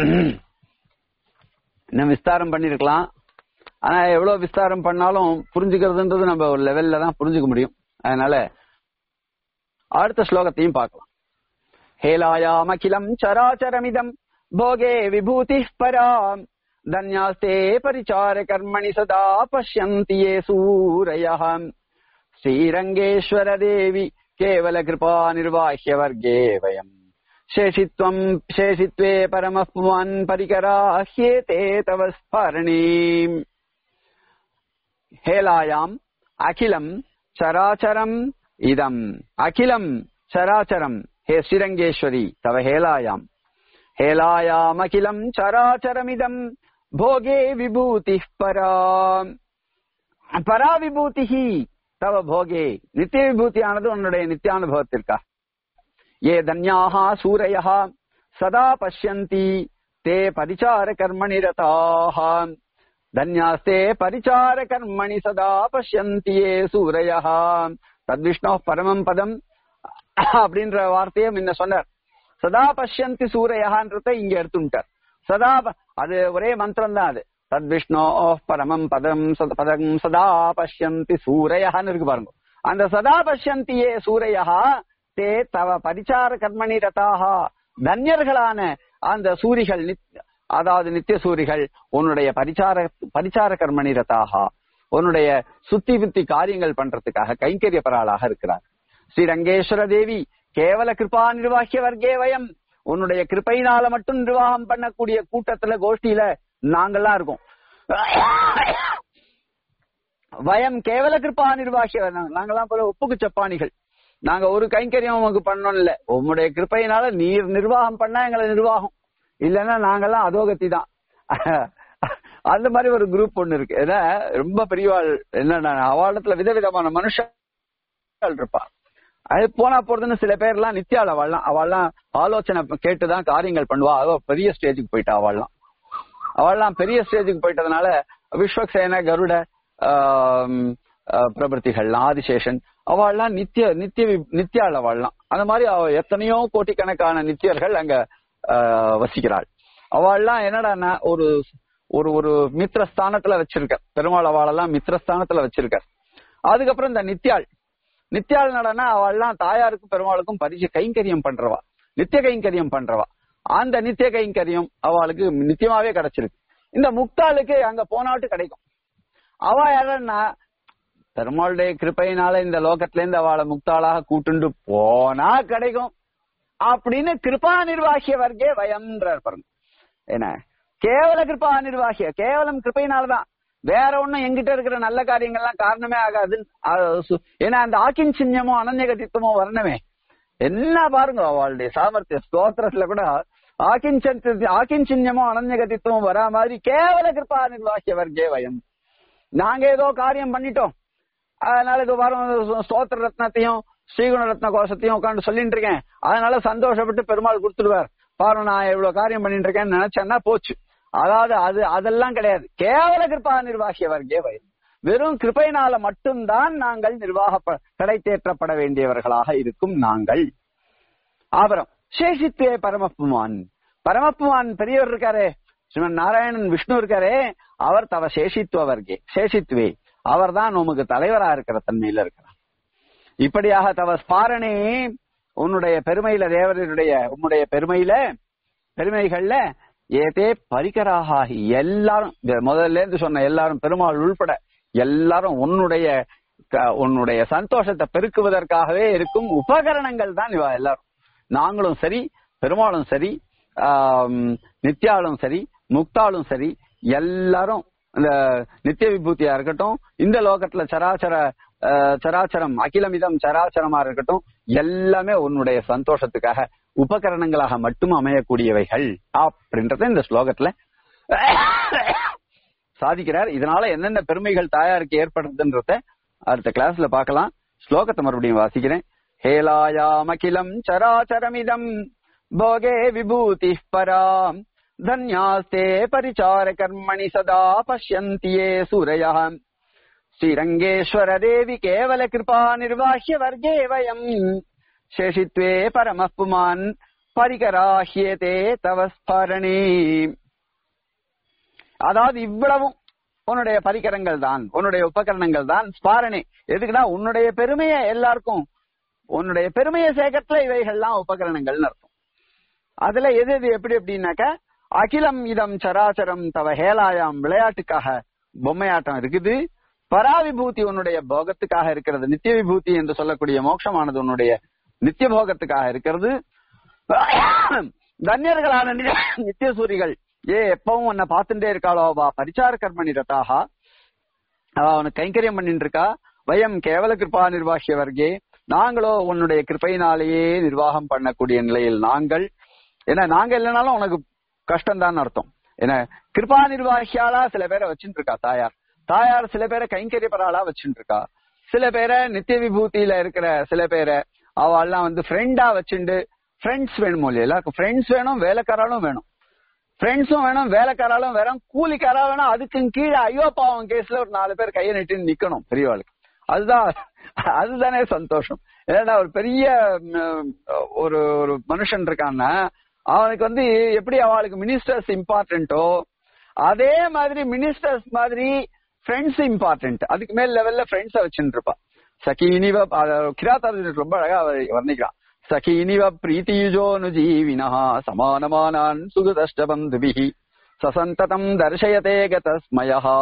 இன்னும் விஸ்தாரம் பண்ணிருக்கலாம் ஆனா எவ்வளவு விஸ்தாரம் பண்ணாலும் புரிஞ்சுக்கிறதுன்றது நம்ம ஒரு லெவல்ல தான் புரிஞ்சுக்க முடியும் அதனால அடுத்த ஸ்லோகத்தையும் பார்க்கலாம் ஹேலாயாமகிலம் சராச்சரமிதம் போகே விபூதி பராம் தன்யாஸ்தே பரிச்சார கர்மணி சதா பஷ்யந்தி ये सूरयः श्रीरङ्गेश्वर देवि केवल कृपा निर्वाह्य वर्गे वयम् शेषित्वम् शेषित्वे परमः पुमान् परिकराह्येते तव स्फरणीम् हेलायाम् अखिलम् चराचरम् இதம் அகிலம் சராச்சரம் ஹே ஸ்ரீரங்கேஸ்வரி தவ ஹேலாயாம் ஹேலாயாம் அகிலம் சராச்சரமிதம் போகே விபூதி பரா பரா விபூதி தவ போகே நித்திய விபூதியானது உன்னுடைய நித்தியானுபவத்திற்கா ஏ தன்யாக சூரையா சதா பசியந்தி தே பரிச்சார கர்மணி ரதாக தன்யாஸ்தே பரிச்சார கர்மணி சதா பசியந்தி ஏ சூரையா தத்விஷ்ணோ பரமம் பதம் அப்படின்ற வார்த்தையை முன்ன சொன்னார் சதா பஷ்யந்தி சூரையான்றத இங்க எடுத்துட்டார் சதா அது ஒரே மந்திரம் தான் அது தத்விஷ்ணோ பரமம் பதம் பதம் சதா பஷ்யந்தி சூரையான்னு இருக்கு பாருங்க அந்த சதா பஷ்யந்தியே சூரையா தே தவ பரிச்சார கர்மணி ரதாகா தன்யர்களான அந்த சூரிகள் அதாவது நித்திய சூரிகள் உன்னுடைய பரிச்சார பரிச்சார கர்மணி ரதாகா உன்னுடைய சுத்தி புத்தி காரியங்கள் பண்றதுக்காக கைங்கரிய பராளாக இருக்கிறார் ஸ்ரீ ரங்கேஸ்வர தேவி கேவல கிருபா நிர்வாகிய வர்க்கே வயம் உன்னுடைய கிருப்பையினால மட்டும் நிர்வாகம் பண்ணக்கூடிய கூட்டத்துல கோஷ்டியில நாங்கெல்லாம் இருக்கோம் வயம் கேவல கிருப்பா நிர்வாகிய நாங்கெல்லாம் போல ஒப்புக்கு சப்பானிகள் நாங்க ஒரு கைங்கரியம் உமக்கு பண்ணோம் இல்ல உம்முடைய கிருப்பையினால நீர் நிர்வாகம் பண்ணா எங்களை நிர்வாகம் இல்லைன்னா நாங்கெல்லாம் அதோகத்தி தான் அந்த மாதிரி ஒரு குரூப் ஒண்ணு இருக்கு ஏன்னா ரொம்ப பெரியவாள் என்ன அவாளத்துல விதவிதமான மனுஷன் இருப்பா அது போனா போறதுன்னு சில பேர் எல்லாம் நித்தியாள் அவள்லாம் அவள்லாம் ஆலோசனை கேட்டுதான் காரியங்கள் பண்ணுவா அவ பெரிய ஸ்டேஜுக்கு போயிட்டா அவள்லாம் அவள்லாம் பெரிய ஸ்டேஜுக்கு போயிட்டதுனால விஸ்வக்சேன கருட பிரபர்த்திகள் ஆதிசேஷன் அவள்லாம் நித்திய நித்திய நித்தியாள் அவள்லாம் அந்த மாதிரி அவ எத்தனையோ கோட்டிக்கணக்கான நித்தியர்கள் அங்க வசிக்கிறாள் அவள்லாம் என்னடான்னா ஒரு ஒரு ஒரு மித்திரஸ்தானத்துல வச்சிருக்க பெருமாள் அவளெல்லாம் மித்திரஸ்தானத்துல வச்சிருக்க அதுக்கப்புறம் இந்த நித்யாள் நித்யாள் நடனா அவள்லாம் தாயாருக்கும் பெருமாளுக்கும் பரிசு கைங்கரியம் பண்றவா நித்திய கைங்கரியம் பண்றவா அந்த நித்திய கைங்கரியம் அவளுக்கு நித்தியமாவே கிடைச்சிருக்கு இந்த முக்தாளுக்கு அங்க போனாட்டு கிடைக்கும் அவ யாரன்னா பெருமாளுடைய கிருப்பையினால இந்த லோகத்துல இருந்து அவளை முக்தாளாக கூட்டுண்டு போனா கிடைக்கும் அப்படின்னு கிருபா நிர்வாகிய வர்க்கே வயம்ன்றார் பாருங்க என்ன கேவல கிருபா நிர்வாகிய கேவலம் கிருப்பையினாலதான் வேற ஒண்ணும் எங்கிட்ட இருக்கிற நல்ல காரியங்கள்லாம் காரணமே ஆகாது ஏன்னா அந்த ஆக்கின் சின்னமோ அனன்யகதித்துவமோ வரணுமே என்ன பாருங்க அவளுடைய சாமர்த்திய ஸ்தோத்திரத்துல கூட ஆக்கின் ஆக்கின் சின்னமோ அனன்யகதித்துவம் வரா மாதிரி கேவல கிருபா நிர்வாகிய வர்க்கே வயம் நாங்க ஏதோ காரியம் பண்ணிட்டோம் அதனால இது வரும் ஸ்தோத்திர ரத்னத்தையும் ஸ்ரீகுண ரத்ன கோஷத்தையும் உட்காந்து சொல்லிட்டு இருக்கேன் அதனால சந்தோஷப்பட்டு பெருமாள் கொடுத்துடுவார் பாரு நான் இவ்வளவு காரியம் பண்ணிட்டு இருக்கேன்னு நினைச்சேன்னா போச்சு அதாவது அது அதெல்லாம் கிடையாது கேவல கிருபா நிர்வாகிய வர்க்கே வயது வெறும் கிருப்பையினால மட்டும்தான் நாங்கள் நிர்வாக கடை தேற்றப்பட வேண்டியவர்களாக இருக்கும் நாங்கள் ஆபரம் சேஷித்வே பரமப்புமான் பரமப்புமான் பெரியவர் இருக்காரே ஸ்ரீமன் நாராயணன் விஷ்ணு இருக்காரே அவர் தவ சேஷித்துவ வர்க்கே சேஷித்வே அவர் தான் உமக்கு தலைவரா இருக்கிற தன்மையில இருக்கிறார் இப்படியாக தவ ஸ்பாரணே உன்னுடைய பெருமையில தேவருடைய உன்னுடைய பெருமையில பெருமைகள்ல ஏதே பரிகராகி எல்லாரும் இந்த முதல்ல இருந்து சொன்ன எல்லாரும் பெருமாள் உள்பட எல்லாரும் உன்னுடைய க- உன்னுடைய சந்தோஷத்தை பெருக்குவதற்காகவே இருக்கும் உபகரணங்கள் தான் இவ எல்லாரும் நாங்களும் சரி பெருமாளும் சரி ஆம், நித்யாளும் சரி முக்தாளும் சரி எல்லாரும் இந்த நித்திய விபூதியா இருக்கட்டும் இந்த லோகத்துல சராச்சர அஹ், சராச்சரம் அகிலமிதம் சராச்சரமா இருக்கட்டும் எல்லாமே உன்னுடைய சந்தோஷத்துக்காக உபகரணங்களாக மட்டும் அமையக்கூடியவைகள் அப்படின்றத இந்த ஸ்லோகத்துல சாதிக்கிறார் இதனால என்னென்ன பெருமைகள் தாயாருக்கு ஏற்படுறதுன்றத அடுத்த கிளாஸ்ல பார்க்கலாம் ஸ்லோகத்தை மறுபடியும் வாசிக்கிறேன் ஹேலாயாமகிலம் சராச்சரமிதம் போகே விபூதி பராம் தன்யாஸ்தே பரிச்சார கர்மணி சதா பஷ்யந்தி ये सूरयः श्रीरङ्गेश्वर देवि केवल कृपा निर्वाह्य वर्गे वयम् शेषित्वे परमः पुमान् परिकराह्येते तव स्मरणे அதாவது இவ்வளவும் உன்னுடைய பரிகரங்கள் தான் உன்னுடைய உபகரணங்கள் தான் ஸ்பாரணை எதுக்குன்னா உன்னுடைய பெருமையை எல்லாருக்கும் உன்னுடைய பெருமையை சேர்க்கறதுல இவைகள்லாம் உபகரணங்கள்னு அர்த்தம் அதுல எது எது எப்படி எப்படின்னாக்க அகிலம் இதம் சராச்சரம் தவ ஹேலாயாம் விளையாட்டுக்காக பொம்மையாட்டம் இருக்குது பராவிபூதி உன்னுடைய போகத்துக்காக இருக்கிறது நித்திய விபூதி என்று சொல்லக்கூடிய மோட்சமானது உன்னுடைய நித்திய போகத்துக்காக இருக்கிறது தன்யர்களான நி- நித்திய சூரிகள் ஏ எப்பவும் உன்னை பார்த்துட்டே இருக்காளோ வா பரிச்சார கர்மணி ரதாகா அவ அவனுக்கு கைங்கரியம் பண்ணிட்டு இருக்கா வயம் கேவல கிருபா நிர்வாகிய வர்க்கே நாங்களோ உன்னுடைய கிருபையினாலேயே நிர்வாகம் பண்ணக்கூடிய நிலையில் நாங்கள் ஏன்னா நாங்க இல்லைனாலும் உனக்கு கஷ்டம் தான் அர்த்தம் ஏன்னா கிருபா நிர்வாகியாலா சில பேரை வச்சுட்டு இருக்கா தாயார் தாயார் சில பேரை கைங்கரியப்பராளா வச்சுட்டு இருக்கா சில பேரை நித்திய விபூதியில இருக்கிற சில பேரை அவெல்லாம் வந்து ஃப்ரெண்டா வச்சுண்டு ஃப்ரெண்ட்ஸ் வேணும் இல்லையா எல்லாருக்கும் ஃப்ரெண்ட்ஸ் வேணும் வேலைக்காராலும் வேணும் ஃப்ரெண்ட்ஸும் வேணும் வேலைக்காராலும் வேணும் கூலிக்காரா வேணும் அதுக்கும் கீழே ஐயோ பாவம் கேஸ்ல ஒரு நாலு பேர் கையை நட்டு நிக்கணும் பெரியவாளுக்கு அதுதான் அதுதானே சந்தோஷம் ஏன்னா ஒரு பெரிய ம், ஒரு ஒரு மனுஷன் இருக்கான்னா அவனுக்கு வந்து எப்படி அவளுக்கு மினிஸ்டர்ஸ் இம்பார்ட்டன்ட்டோ அதே மாதிரி மினிஸ்டர்ஸ் மாதிரி ஃப்ரெண்ட்ஸ் இம்பார்ட்டன்ட் அதுக்கு மேல் லெவல்ல ஃப்ரெண்ட்ஸ வச்சுட்டு இருப்பா சகீனிவ கிராத்தார்ஜுனர் ரொம்ப அழகா அவர் வர்ணிக்கிறான் சகீனிவ பிரீத்தியுஜோனு ஜீவினா சமானமானான் சுகதஷ்ட பந்துபிஹி சசந்ததம் தர்ஷயதே கதஸ்மயா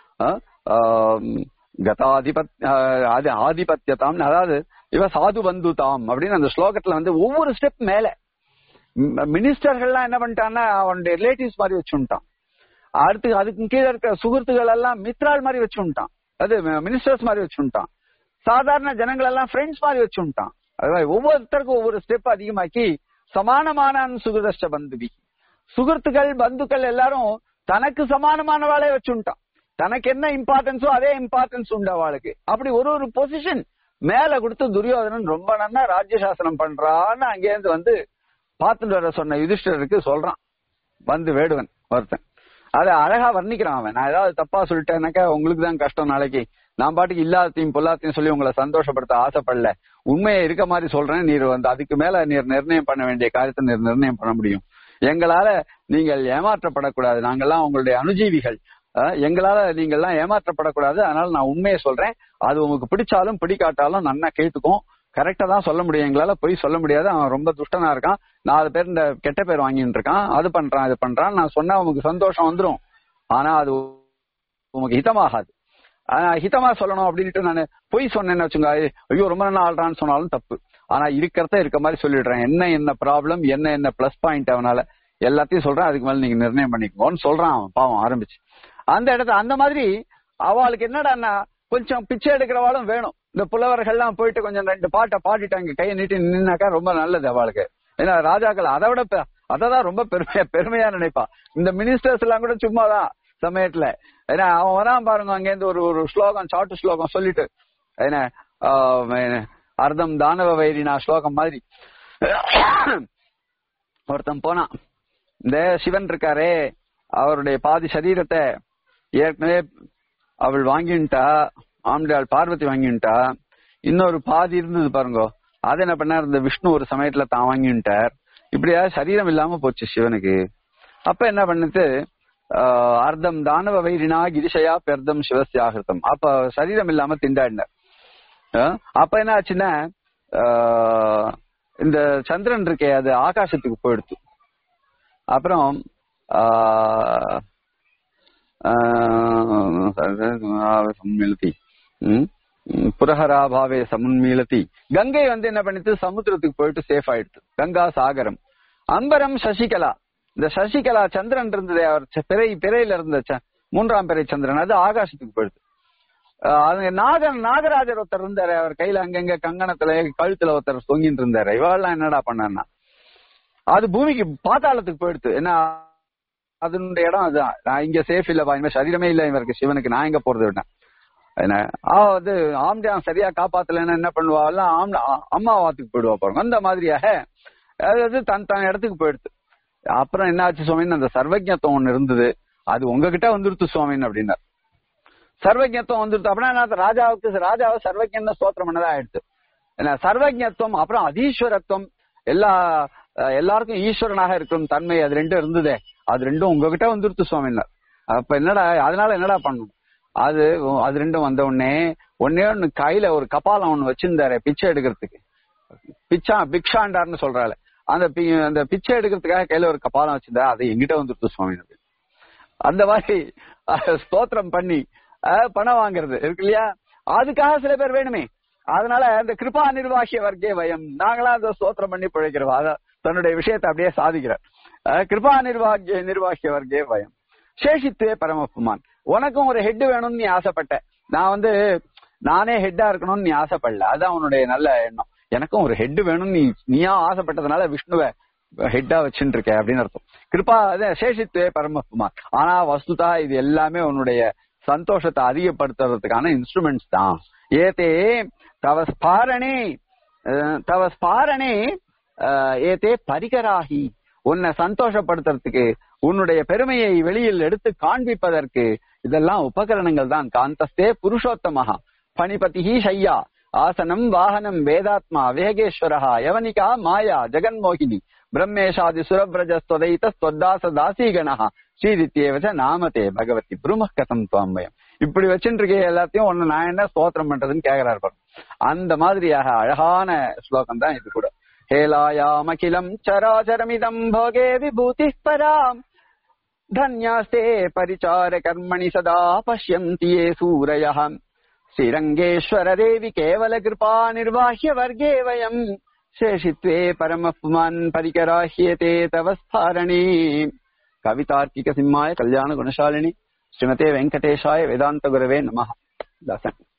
கதாதிபத் அஹ், அது ஆதிபத்தியதாம் அதாவது இவ சாது பந்துதாம் அப்படின்னு அந்த ஸ்லோகத்துல வந்து ஒவ்வொரு ஸ்டெப் மேல மினிஸ்டர்கள்லாம் என்ன பண்ணிட்டான்னா அவனுடைய ரிலேட்டிவ்ஸ் மாதிரி வச்சுட்டான் அடுத்து அதுக்கு கீழே இருக்கிற சுகൃத்துகள் எல்லாம் மித்ரால் மாதிரி வச்சுட்டான் அது மினிஸ்டர்ஸ் மாதிரி வச்சுட்டான் சாதாரண ஜனங்கள் எல்லாம் ஃப்ரெண்ட்ஸ் மாதிரி வச்சுட்டான் அதாவது ஒவ்வொருத்தருக்கும் ஒவ்வொரு ஸ்டெப் அதிகமாக்கி சமானமான சுகதஷ்ட பந்துபி சுகൃத்துகள் பந்துக்கள் எல்லாரும் தனக்கு சமானமானவாளே வச்சுட்டான் தனக்கு என்ன இம்பார்ட்டன்ஸோ அதே இம்பார்ட்டன்ஸ் உண்டு அவளுக்கு அப்படி ஒரு ஒரு பொசிஷன் மேல கொடுத்து துரியோதனன் ரொம்ப நன்னா ராஜ்ய சாசனம் பண்றான்னு அங்கேருந்து வந்து பார்த்துட்டு வர சொன்ன யுதிஷ்டருக்கு சொல்றான் வந்து வேடுவன் ஒருத்தன் அத அழகா வர்ணிக்கிறான் அவன் நான் ஏதாவது தப்பா சொல்லிட்டேனாக்கா உங்களுக்கு தான் கஷ்டம் நாளைக்கு நான் பாட்டுக்கு இல்லாதத்தையும் பொல்லாத்தையும் சொல்லி உங்களை சந்தோஷப்படுத்த ஆசைப்படல உண்மையை இருக்க மாதிரி சொல்றேன் நீர் வந்து அதுக்கு மேல நீர் நிர்ணயம் பண்ண வேண்டிய காரியத்தை நீர் நிர்ணயம் பண்ண முடியும் எங்களால நீங்கள் ஏமாற்றப்படக்கூடாது நாங்கெல்லாம் உங்களுடைய அனுஜீவிகள் அஹ், எங்களால நீங்கள்லாம் ஏமாற்றப்படக்கூடாது அதனால நான் உண்மையை சொல்றேன் அது உங்களுக்கு பிடிச்சாலும் பிடிக்காட்டாலும் நன்னா கேட்டுக்கும் கரெக்டா தான் சொல்ல முடியும் எங்களால போய் சொல்ல முடியாது அவன் ரொம்ப துஷ்டனா இருக்கான் நாலு பேர் இந்த கெட்ட பேர் வாங்கிட்டு இருக்கான் அது பண்றான் இது பண்றான் நான் சொன்னா உனக்கு சந்தோஷம் வந்துரும் ஆனா அது உனக்கு ஹிதமாகாது ஆனா ஹிதமா சொல்லணும் அப்படின்ட்டு நான் பொய் சொன்னேன்னு வச்சுங்க ஐயோ ரொம்ப நல்லா ஆள்றான்னு சொன்னாலும் தப்பு ஆனா இருக்கிறத இருக்க மாதிரி சொல்லிடுறேன் என்ன என்ன ப்ராப்ளம் என்ன என்ன பிளஸ் பாயிண்ட் அவனால எல்லாத்தையும் சொல்றேன் அதுக்கு மேல நீங்க நிர்ணயம் பண்ணிக்கோன்னு சொல்றான் அவன் பாவம் ஆரம்பிச்சு அந்த இடத்த அந்த மாதிரி அவளுக்கு என்னடான்னா கொஞ்சம் பிச்சை எடுக்கிறவாளும் வேணும் இந்த புலவர்கள்லாம் போயிட்டு கொஞ்சம் ரெண்டு பாட்டை பாடிட்டாங்க கையை நீட்டி நின்னாக்கா ரொம்ப நல்லது அவளுக்கு ஏன்னா ராஜாக்கள் அதை விட பெ- அததான் ரொம்ப பெருமையா பெருமையா நினைப்பா இந்த மினிஸ்டர்ஸ் எல்லாம் கூட சும்மாதான் சமயத்துல ஏன்னா அவன் வரான் பாருங்க அங்கேருந்து ஒரு ஒரு ஸ்லோகம் சாட்டு ஸ்லோகம் சொல்லிட்டு என்ன ஆஹ், என்ன, அர்த்தம் தானவ வைரினா ஸ்லோகம் மாதிரி ஒருத்தன் போனான் இந்த சிவன் இருக்காரே அவருடைய பாதி சரீரத்தை ஏற்கனவே அவள் வாங்கிட்டா ஆம்டாள் பார்வதி வாங்கிட்டா இன்னொரு பாதி இருந்தது பாருங்க அதை என்ன பண்ணார் இந்த விஷ்ணு ஒரு சமயத்துல தான் வாங்கிட்டார் இப்படியா சரீரம் இல்லாம போச்சு சிவனுக்கு அப்ப என்ன பண்ணுது ஆஹ், அர்த்தம் தானவ வைரினா கிரிஷயா பெர்தம் சிவசியாகிருத்தம் அப்ப சரீரம் இல்லாம திண்டாடினார் ஆஹ், அப்ப என்ன ஆச்சுன்னா ஆஹ், இந்த சந்திரன் இருக்கே அது ஆகாசத்துக்கு போயிடுத்து அப்புறம் ஆஹ், ஆஹ், சம்மிலதி ம், ம், புரஹராபாவே சமுன்மீளதி கங்கை வந்து என்ன பண்ணிட்டு சமுத்திரத்துக்கு போயிட்டு சேஃப் ஆயிடுச்சு கங்கா சாகரம் அம்பரம் சசிகலா இந்த சசிகலா சந்திரன் இருந்தது அவர் ச- பிறை பிறையில இருந்த ச- மூன்றாம் பிறை சந்திரன் அது ஆகாசத்துக்கு போயிடுது ஆஹ் அது நாகன் நாகராஜர் ஒருத்தர் இருந்தாரு அவர் கையில அங்கங்க கங்கணத்துல கழுத்துல ஒருத்தர் தொங்கிட்டு இருந்தாரு இவாள்லாம் என்னடா பண்ணா அது பூமிக்கு பாதாளத்துக்கு போயிடுது என்ன அதனுடைய இடம் அதுதான் நான் இங்க சேஃப் இல்லப்பா இனிமே சரீரமே இல்ல இவருக்கு சிவனுக்கு நான் எங்க போறது விட்டேன் என்ன ஆ, அது ஆம்டியான் சரியா காப்பாத்தலைன்னா என்ன பண்ணுவாள்லாம் ஆம் அம்மா வாத்துக்கு போயிடுவா பாருங்க அந்த மாதிரியாக அதாவது தன் தன் இடத்துக்கு போயிடுது அப்புறம் என்ன ஆச்சு சுவாமின்னு அந்த சர்வஜத்துவம் ஒண்ணு இருந்தது அது உங்ககிட்ட வந்துருத்து சுவாமின்னு அப்படின்னார் சர்வஜத்துவம் வந்துருத்து அப்படின்னா என்ன, ராஜாவுக்கு ராஜாவை சர்வஜன் ஸ்தோத்திரம் பண்ணதான் ஆயிடுச்சு என்ன சர்வஜத்துவம் அப்புறம் அதீஸ்வரத்துவம் எல்லா அஹ், எல்லாருக்கும் ஈஸ்வரனாக இருக்கும் தன்மை அது ரெண்டும் இருந்ததே அது ரெண்டும் உங்ககிட்ட வந்துருத்து சுவாமின்னார் அப்ப என்னடா அதனால என்னடா பண்ணணும் அது அது ரெண்டும் வந்த உடனே ஒன்னே ஒண்ணு கையில ஒரு கபாலம் ஒண்ணு வச்சிருந்தாரு பிச்சை எடுக்கிறதுக்கு பிச்சா பிக்ஷாண்டார்னு சொல்றாரு அந்த பி- அந்த பிச்சை எடுக்கிறதுக்காக கையில ஒரு கபாலம் வச்சிருந்தா அது எங்கிட்ட வந்துருத்து சுவாமி அப்படின்னு. அந்த மாதிரி அஹ், ஸ்தோத்திரம் பண்ணி அஹ், பணம் வாங்குறது இருக்கு இல்லையா அதுக்காக சில பேர் வேணுமே அதனால இந்த கிருபா நிர்வாகிய வர்க்கே வயம் நாங்களா அந்த ஸ்தோத்திரம் பண்ணி பிழைக்கிறோம் அத தன்னுடைய விஷயத்தை அப்படியே சாதிக்கிறார் அஹ், கிருபா நிர்வாகிய நிர்வாகிய வர்க்கே வயம் சேஷித்துவே பரமப்புமான் உனக்கும் ஒரு ஹெட் வேணும்னு நீ ஆசைப்பட்ட நான் வந்து நானே ஹெட்டா இருக்கணும்னு நீ ஆசைப்படல அதான் உன்னுடைய நல்ல எண்ணம் எனக்கும் ஒரு ஹெட் வேணும்னு நீ நீயா ஆசைப்பட்டதுனால விஷ்ணுவை ஹெட்டா வச்சுட்டு இருக்க அப்படின்னு அர்த்தம் கிருபா அதான் சேஷித்துவே பரமப்புமான் ஆனா வஸ்துதா இது எல்லாமே உன்னுடைய சந்தோஷத்தை அதிகப்படுத்துறதுக்கான இன்ஸ்ட்ருமெண்ட்ஸ் தான் ஏதே தவ ஸ்பாரணே அஹ், தவ ஸ்பாரணே அஹ், ஏதே பரிகராகி உன்னை சந்தோஷப்படுத்துறதுக்கு உன்னுடைய பெருமையை வெளியில் எடுத்து காண்பிப்பதற்கு இதெல்லாம் உபகரணங்கள் தான் காந்தஸ்தே புருஷோத்தமஹா பணிபதிஹி ஷையா ஆசனம் வாகனம் வேதாத்மா வேகேஸ்வரஹா யவனிகா மாயா ஜெகன்மோகினி பிரம்மேஷாதி சுரபிரஜஸ்வதைத ஸ்வத்தாச தாசீகணஹா ஸ்ரீதித்யேவச நாமதே பகவதி புரும கதம் துவம்பயம் இப்படி வச்சுட்டு இருக்கே எல்லாத்தையும் ஒண்ணு நான் என்ன ஸ்தோத்திரம் பண்றதுன்னு கேக்குறாரு பாருங்க அந்த மாதிரியாக அழகான ஸ்லோகம் தான் இது கூட ஹேலாயாமகிலம் சராச்சரமிதம் போகே விபூதி பராம் धन्यास्ते परिचार कर्मणि सदा पश्यन्ति ये सूरयः श्रीरङ्गेश्वर देवि केवल कृपा निर्वाह्य वर्गे वयम् शेषित्वे परमः पुमान् परिकराह्यते तव स्फारणे कवितार्किक सिंहाय कल्याण गुणशालिनि श्रीमते वेङ्कटेशाय वेदान्त गुरवे नमः दासन्